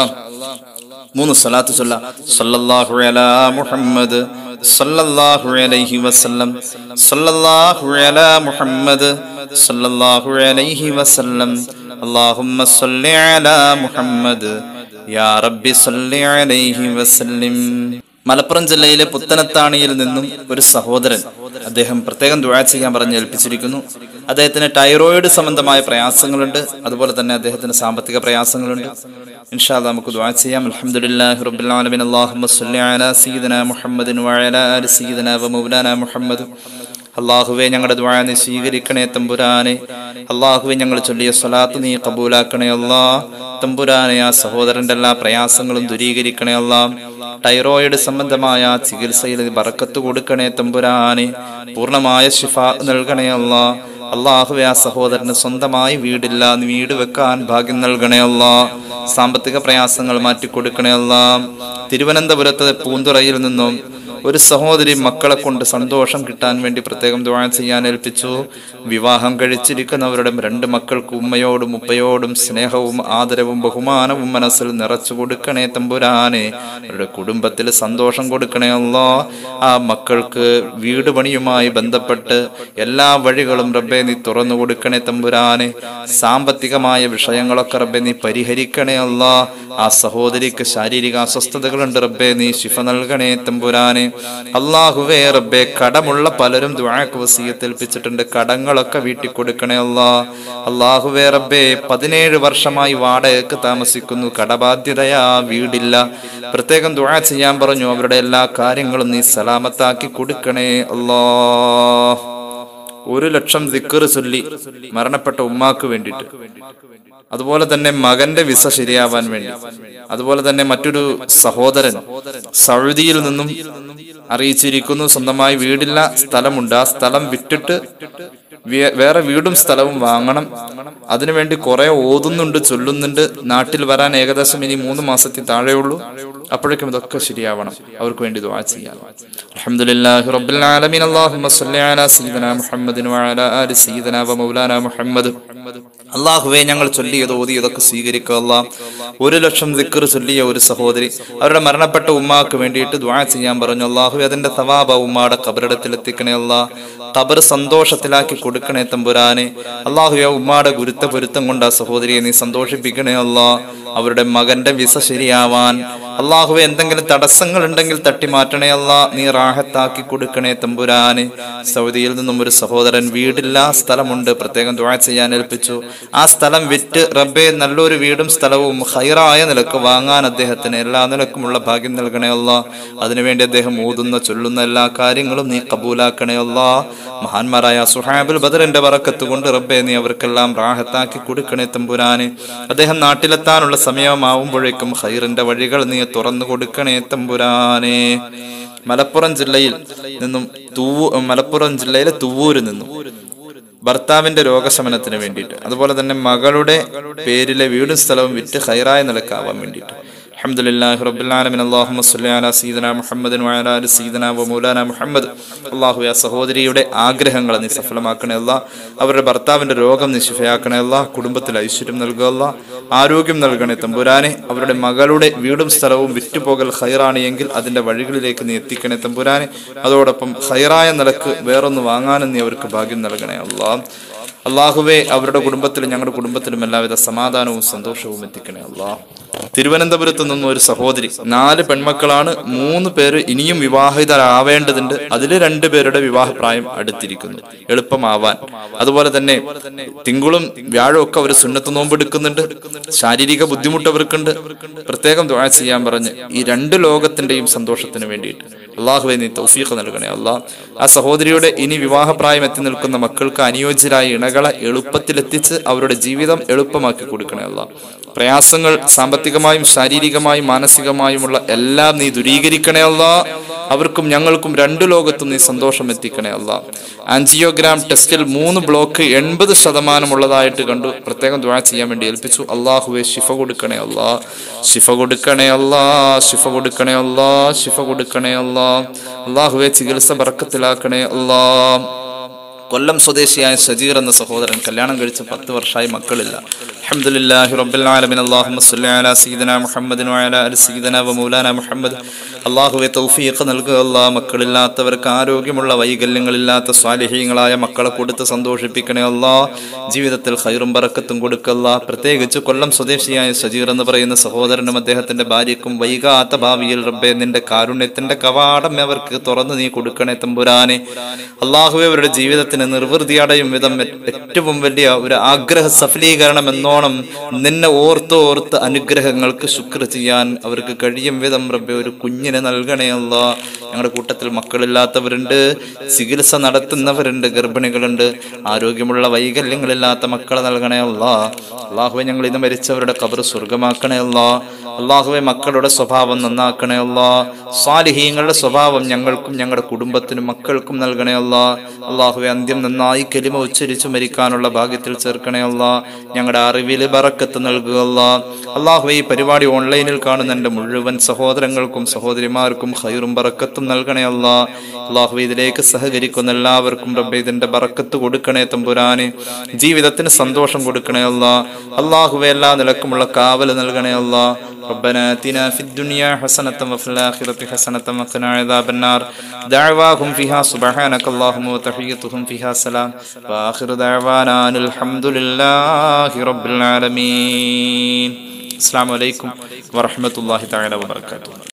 B: മൂന്ന് സ്വലാത്ത് ചൊല്ല സല്ലല്ലാഹു അലാ മുഹമ്മദ് സല്ലല്ലാഹു അലൈഹി വസല്ലം സല്ലല്ലാഹു അലാ മുഹമ്മദ് സല്ലല്ലാഹു അലൈഹി വസല്ലം اللهم صل على محمد يا رب صل عليه وسلم മലപ്പുറം ജില്ലയിലെ പുത്തനത്താണിയിൽ നിന്നും ഒരു സഹോദരൻ അദ്ദേഹം പ്രത്യേകം ദുആ ചെയ്യാൻ പറഞ്ഞ് ഏൽപ്പിച്ചിരിക്കുന്നു അദ്ദേഹത്തിന് ടൈറോയിഡ് സംബന്ധമായ പ്രയാസങ്ങളുണ്ട് അതുപോലെ തന്നെ അദ്ദേഹത്തിന് സാമ്പത്തിക പ്രയാസങ്ങളുണ്ട് ഇൻഷാ അല്ലാ നമുക്ക് ദുആ ചെയ്യാം അൽഹംദുലില്ലാഹി റബ്ബിൽ ആലമീൻ അല്ലാഹുമ്മ സ്വല്ലി അലാ സയ്യിദിനാ മുഹമ്മദിൻ വഅലാ ആലി സയ്യിദിനാ വ മൗലാനാ മുഹമ്മദ് അള്ളാഹുവെ ഞങ്ങളുടെ ദ്വാ നീ സ്വീകരിക്കണേ തമ്പുരാനെ അള്ളാഹുവെ ഞങ്ങൾ ചൊല്ലിയ സ്വലാത്ത് നീ കബൂലാക്കണേ അല്ലാ തമ്പുരാനെ ആ സഹോദരന്റെ എല്ലാ പ്രയാസങ്ങളും ദൂരീകരിക്കണേ അല്ലാ ടൈറോയിഡ് സംബന്ധമായ ചികിത്സയിൽ നീ ബറക്കത്ത് കൊടുക്കണേ തമ്പുരാനെ പൂർണ്ണമായ ശിഫ നൽകണേ അല്ലാ അള്ളാഹുവെ ആ സഹോദരന് സ്വന്തമായി വീടില്ല നീ വീട് വെക്കാൻ ഭാഗ്യം നൽകണേ അല്ലാ സാമ്പത്തിക പ്രയാസങ്ങൾ മാറ്റിക്കൊടുക്കണേ അല്ലാ തിരുവനന്തപുരത്തെ പൂന്തുറയിൽ നിന്നും ഒരു സഹോദരി മക്കളെ കൊണ്ട് സന്തോഷം കിട്ടാൻ വേണ്ടി പ്രത്യേകം ദുആ ചെയ്യാൻ ഏൽപ്പിച്ചു വിവാഹം കഴിച്ചിരിക്കുന്നവരുടെ രണ്ട് മക്കൾക്ക് ഉമ്മയോടും ഉപ്പയോടും സ്നേഹവും ആദരവും ബഹുമാനവും മനസ്സിൽ നിറച്ചു കൊടുക്കണേ തമ്പുരാനെ അവരുടെ കുടുംബത്തിൽ സന്തോഷം കൊടുക്കണേ അല്ലോ ആ മക്കൾക്ക് വീട് പണിയുമായി ബന്ധപ്പെട്ട് എല്ലാ വഴികളും റബ്ബെ നീ തുറന്നു കൊടുക്കണേ തമ്പുരാനെ സാമ്പത്തികമായ വിഷയങ്ങളൊക്കെ റബ്ബെ നീ പരിഹരിക്കണേ അല്ലോ ആ സഹോദരിക്ക് ശാരീരിക അസ്വസ്ഥതകളുണ്ട് റബ്ബെ നീ ശിഫ നൽകണേ തമ്പുരാനെ അള്ളാഹുവേ റബ്ബെ കടമുള്ള പലരും ദുആക്ക് വസീയത്തേൽപ്പിച്ചിട്ടുണ്ട് കടങ്ങളൊക്കെ വീട്ടിൽ കൊടുക്കണേ അല്ലാ അള്ളാഹുവേ റബ്ബെ പതിനേഴ് വർഷമായി വാടകയ്ക്ക് താമസിക്കുന്നു കടബാധ്യതയാ വീടില്ല പ്രത്യേകം ദുആ ചെയ്യാൻ പറഞ്ഞു അവരുടെ എല്ലാ കാര്യങ്ങളും നീ സലാമത്താക്കി കൊടുക്കണേ അല്ലാ ഒരു ലക്ഷം ദിക്കർ ചൊല്ലി മരണപ്പെട്ട ഉമ്മാക്ക് വേണ്ടിയിട്ട് അതുപോലെ തന്നെ മകന്റെ വിസ ശരിയാവാൻ വേണ്ടി അതുപോലെ തന്നെ മറ്റൊരു സഹോദരൻ സൗദിയിൽ നിന്നും അറിയിച്ചിരിക്കുന്നു സ്വന്തമായി വീടില്ല സ്ഥലമുണ്ട് ആ സ്ഥലം വിറ്റിട്ട് വേ- വേറെ വീടും സ്ഥലവും വാങ്ങണം അതിനുവേണ്ടി കുറെ ഓതുന്നുണ്ട് ചൊല്ലുന്നുണ്ട് നാട്ടിൽ വരാൻ ഏകദേശം ഇനി മൂന്ന് മാസത്തിൽ താഴെയുള്ളൂ അപ്പോഴേക്കും ഇതൊക്കെ ശരിയാവണം അവർക്ക് വേണ്ടി ദുആ ചെയ്യാം അൽഹംദുലില്ലാഹി റബ്ബിൽ ആലമീൻ അല്ലാഹുമ്മ സ്വല്ലി അലാ സയ്യിദിനാ മുഹമ്മദിൻ വഅലാ ആലി സയ്യിദിനാ വ മൗലാനാ മുഹമ്മദ് അള്ളാഹുവെ ഞങ്ങൾ ചൊല്ലിയത് ഓതിയതൊക്കെ സ്വീകരിക്കുക അല്ലാ ഒരു ലക്ഷം ദിക്കർ ചൊല്ലിയ ഒരു സഹോദരി അവരുടെ മരണപ്പെട്ട ഉമ്മാക്ക് വേണ്ടിയിട്ട് ദ്വാ ചെയ്യാൻ പറഞ്ഞു അള്ളാഹുവെ അതിന്റെ തവാബ ഉമ്മാടെ കബറിടത്തിൽ എത്തിക്കണേ അല്ലാ ഖബർ സന്തോഷത്തിലാക്കി കൊടുക്കണേ തമ്പുരാനെ അള്ളാഹുവെ ഉമ്മാടെ ഗുരുത്ത പൊരുത്തം കൊണ്ട് ആ സഹോദരിയെ നീ സന്തോഷിപ്പിക്കണേ അല്ലാ അവരുടെ മകന്റെ വിസ ശരിയാവാൻ അള്ളാഹുവെ എന്തെങ്കിലും തടസ്സങ്ങൾ ഉണ്ടെങ്കിൽ തട്ടി മാറ്റണേ അല്ല നീ റാഹത്താക്കി കൊടുക്കണേ തമ്പുരാനെ സൗദിയിൽ നിന്നും ഒരു സഹോദരൻ വീടില്ല സ്ഥലമുണ്ട് പ്രത്യേകം ദുആ ചെയ്യാൻ ഏൽപ്പിച്ചു ആ സ്ഥലം വിറ്റ് റബ്ബെ നല്ലൊരു വീടും സ്ഥലവും ഹൈറായ നിലക്ക് വാങ്ങാൻ അദ്ദേഹത്തിന് എല്ലാ നിലക്കുമുള്ള ഭാഗ്യം നൽകണേ അല്ല അതിനുവേണ്ടി അദ്ദേഹം ഓതുന്ന ചൊല്ലുന്ന എല്ലാ കാര്യങ്ങളും നീ കബൂലാക്കണേ അല്ല മഹാന്മാരായ സുഹാബുൽ ബദറിന്റെ വറക്കത്ത് കൊണ്ട് റബ്ബെ നീ അവർക്കെല്ലാം റാഹത്താക്കി കൊടുക്കണേ തമ്പുരാന് അദ്ദേഹം നാട്ടിലെത്താനുള്ള സമയമാവുമ്പോഴേക്കും ഹൈറിന്റെ വഴികൾ നീ തുറന്നു കൊടുക്കണേ തമ്പുരാനെ മലപ്പുറം ജില്ലയിൽ നിന്നും തൂവൂ മലപ്പുറം ജില്ലയിലെ തുവൂരിൽ നിന്നും ഭർത്താവിന്റെ രോഗശമനത്തിന് വേണ്ടിയിട്ട് അതുപോലെ തന്നെ മകളുടെ പേരിലെ വീടും സ്ഥലവും വിറ്റ് ഹൈറായ നിലക്കാവാൻ വേണ്ടിയിട്ട് അൽഹംദുലില്ലാഹി റബ്ബിൽ ആലമീൻ അല്ലാഹുമ്മ സ്വല്ലി അലാ സയ്യിദനാ മുഹമ്മദിൻ വഅലാ ആലി സയ്യിദനാ വ മൗലാനാ മുഹമ്മദ് അല്ലാഹു ആ സഹോദരിയുടെ ആഗ്രഹങ്ങൾ നീ സഫലമാക്കണേ അല്ലാ അവരുടെ ഭർത്താവിന്റെ രോഗം നീ ശിഫയാക്കണേ അല്ലാ കുടുംബത്തിൽ ഐശ്വര്യം നൽകുക അല്ലാ ആരോഗ്യം നൽകണേ തമ്പുരാനെ അവരുടെ മകളുടെ വീടും സ്ഥലവും വിറ്റുപോകൽ ഹൈറാണ് എങ്കിൽ അതിന്റെ വഴികളിലേക്ക് നീ എത്തിക്കണേ തമ്പുരാനെ അതോടൊപ്പം ഹൈറായ നിലക്ക് വേറൊന്ന് വാങ്ങാനും നീ അവർക്ക് ഭാഗ്യം നൽകണേ അല്ലാ അള്ളാഹുവെ അവരുടെ കുടുംബത്തിലും ഞങ്ങളുടെ കുടുംബത്തിലും എല്ലാവിധ സമാധാനവും സന്തോഷവും എത്തിക്കണേ അല്ലാ തിരുവനന്തപുരത്ത് നിന്നും ഒരു സഹോദരി നാല് പെൺമക്കളാണ് മൂന്ന് പേര് ഇനിയും വിവാഹിതരാവേണ്ടതുണ്ട് അതിൽ രണ്ടുപേരുടെ വിവാഹപ്രായം അടുത്തിരിക്കുന്നു എളുപ്പമാവാൻ അതുപോലെ തന്നെ തിങ്കളും വ്യാഴവും ഒക്കെ അവർ സുന്നത്ത് നോമ്പെടുക്കുന്നുണ്ട് ശാരീരിക ബുദ്ധിമുട്ട് അവർക്കുണ്ട് പ്രത്യേകം ദുആ ചെയ്യാൻ പറഞ്ഞ് ഈ രണ്ട് ലോകത്തിന്റെയും സന്തോഷത്തിന് വേണ്ടിയിട്ട് അള്ളാഹുവെ നീ തൗഫീഖ് നൽകണേ അള്ളാഹ് ആ സഹോദരിയുടെ ഇനി വിവാഹപ്രായം എത്തി നിൽക്കുന്ന മക്കൾക്ക് അനുയോജ്യരായ ഇണകളെ എളുപ്പത്തിലെത്തിച്ച് അവരുടെ ജീവിതം എളുപ്പമാക്കി കൊടുക്കണേ അള്ളാഹ് പ്രയാസങ്ങൾ സാമ്പത്തികമായും ശാരീരികമായും മാനസികമായുമുള്ള എല്ലാം നീ ദുരീകരിക്കണേ അല്ലാ അവർക്കും ഞങ്ങൾക്കും രണ്ടു ലോകത്തും നീ സന്തോഷം എത്തിക്കണേ അല്ല ആൻജിയോഗ്രാം ടെസ്റ്റിൽ മൂന്ന് ബ്ലോക്ക് എൺപത് ശതമാനമുള്ളതായിട്ട് കണ്ടു പ്രത്യേകം ദ്വാ ചെയ്യാൻ വേണ്ടി ഏൽപ്പിച്ചു അള്ളാഹുവെ ശിഫ കൊടുക്കണേ അല്ലാ ശിഫ കൊടുക്കണേ അല്ലാ ശിഫ കൊടുക്കണേ അല്ലാ ശിഫ കൊടുക്കണേ അല്ലാ അള്ളാഹുവെ ചികിത്സ ബറക്കത്തിലാക്കണേ അല്ലാ കൊല്ലം സ്വദേശിയായ ഷജീർ എന്ന സഹോദരൻ കല്യാണം കഴിച്ച് പത്ത് വർഷമായി മക്കളില്ല അൽഹംദുലില്ലാഹി റബ്ബിൽ ആലമീൻ അല്ലാഹുമ്മ സ്വല്ലി അലാ സയ്യിദനാ മുഹമ്മദിൻ വഅലാ അലി സയ്യിദനാ വ മൗലാനാ മുഹമ്മദ് അല്ലാഹുവേ തൗഫീഖ് നൽകുക അല്ലാഹ് മക്കളില്ലാത്തവർക്ക് ആരോഗ്യമുള്ള വൈകല്യങ്ങളില്ലാത്ത സ്വാലിഹീങ്ങളായ മക്കളെ കൊടുത്ത് സന്തോഷിപ്പിക്കണേ അല്ലാഹ് ജീവിതത്തിൽ ഖൈറും ബറക്കത്തും കൊടുക്കല്ല പ്രത്യേകിച്ച് കൊല്ലം സ്വദേശിയായ ഷജീർ എന്ന് പറയുന്ന സഹോദരനും അദ്ദേഹത്തിന്റെ ഭാര്യയ്ക്കും വൈകാത്ത ഭാവിയിൽ റബ്ബെ നിന്റെ കാരുണ്യത്തിന്റെ കവാടം അവർക്ക് തുറന്നു നീ കൊടുക്കണേ തമ്പുരാനെ അള്ളാഹുവെ അവരുടെ ജീവിതത്തിന് നിർവൃതി അടയും വിധം ഏറ്റവും വലിയ ഒരു ആഗ്രഹ സഫലീകരണം എന്നോണം നിന്നെ ഓർത്ത് ഓർത്ത് അനുഗ്രഹങ്ങൾക്ക് ശുക്ർ ചെയ്യാൻ അവർക്ക് കഴിയും വിധം റബ്ബെ ഒരു കുഞ്ഞിനെ നൽകണേ അല്ല ഞങ്ങളുടെ കൂട്ടത്തിൽ മക്കളില്ലാത്തവരുണ്ട് ചികിത്സ നടത്തുന്നവരുണ്ട് ഗർഭിണികളുണ്ട് ആരോഗ്യമുള്ള വൈകല്യങ്ങളില്ലാത്ത മക്കളെ നൽകണേ അല്ല അള്ളാഹുവെ ഞങ്ങൾ ഇന്ന് മരിച്ചവരുടെ കബർ സ്വർഗമാക്കണേ അല്ല അള്ളാഹുവെ മക്കളുടെ സ്വഭാവം നന്നാക്കണേ അല്ല സ്വാലിഹീങ്ങളുടെ സ്വഭാവം ഞങ്ങൾക്കും ഞങ്ങളുടെ കുടുംബത്തിനും മക്കൾക്കും നൽകണേ അല്ല അള്ളാഹുവെ അന്ത്യം നന്നായി കെലിമ ഉച്ചരിച്ചു മരിക്കാനുള്ള ഭാഗ്യത്തിൽ ചേർക്കണേ അല്ല ഞങ്ങളുടെ അറിവിൽ ബറക്കത്ത് നൽകുക അല്ല അള്ളാഹുവെ ഈ പരിപാടി ഓൺലൈനിൽ കാണുന്ന എൻ്റെ മുഴുവൻ സഹോദരങ്ങൾക്കും സഹോദരിമാർക്കും ഹൈറും ബറക്കത്തും നൽകണേ അല്ല അള്ളാഹു ഇതിലേക്ക് സഹകരിക്കുന്ന എല്ലാവർക്കും റബ്ബെ ഇതിന്റെ ബറക്കത്ത് കൊടുക്കണേ തമ്പുരാനെ ജീവിതത്തിന് സന്തോഷം കൊടുക്കണേ അല്ല അള്ളാഹുവെ എല്ലാ നിലക്കുമുള്ള കാവൽ നൽകണേ അല്ല ربنا آتنا في الدنيا حسنة وفي الآخرة حسنة وقنا عذاب النار دعواهم فيها سبحانك اللهم وتحيتهم فيها سلام وآخر دعوانا أن الحمد لله رب العالمين السلام عليكم ورحمة الله تعالى وبركاته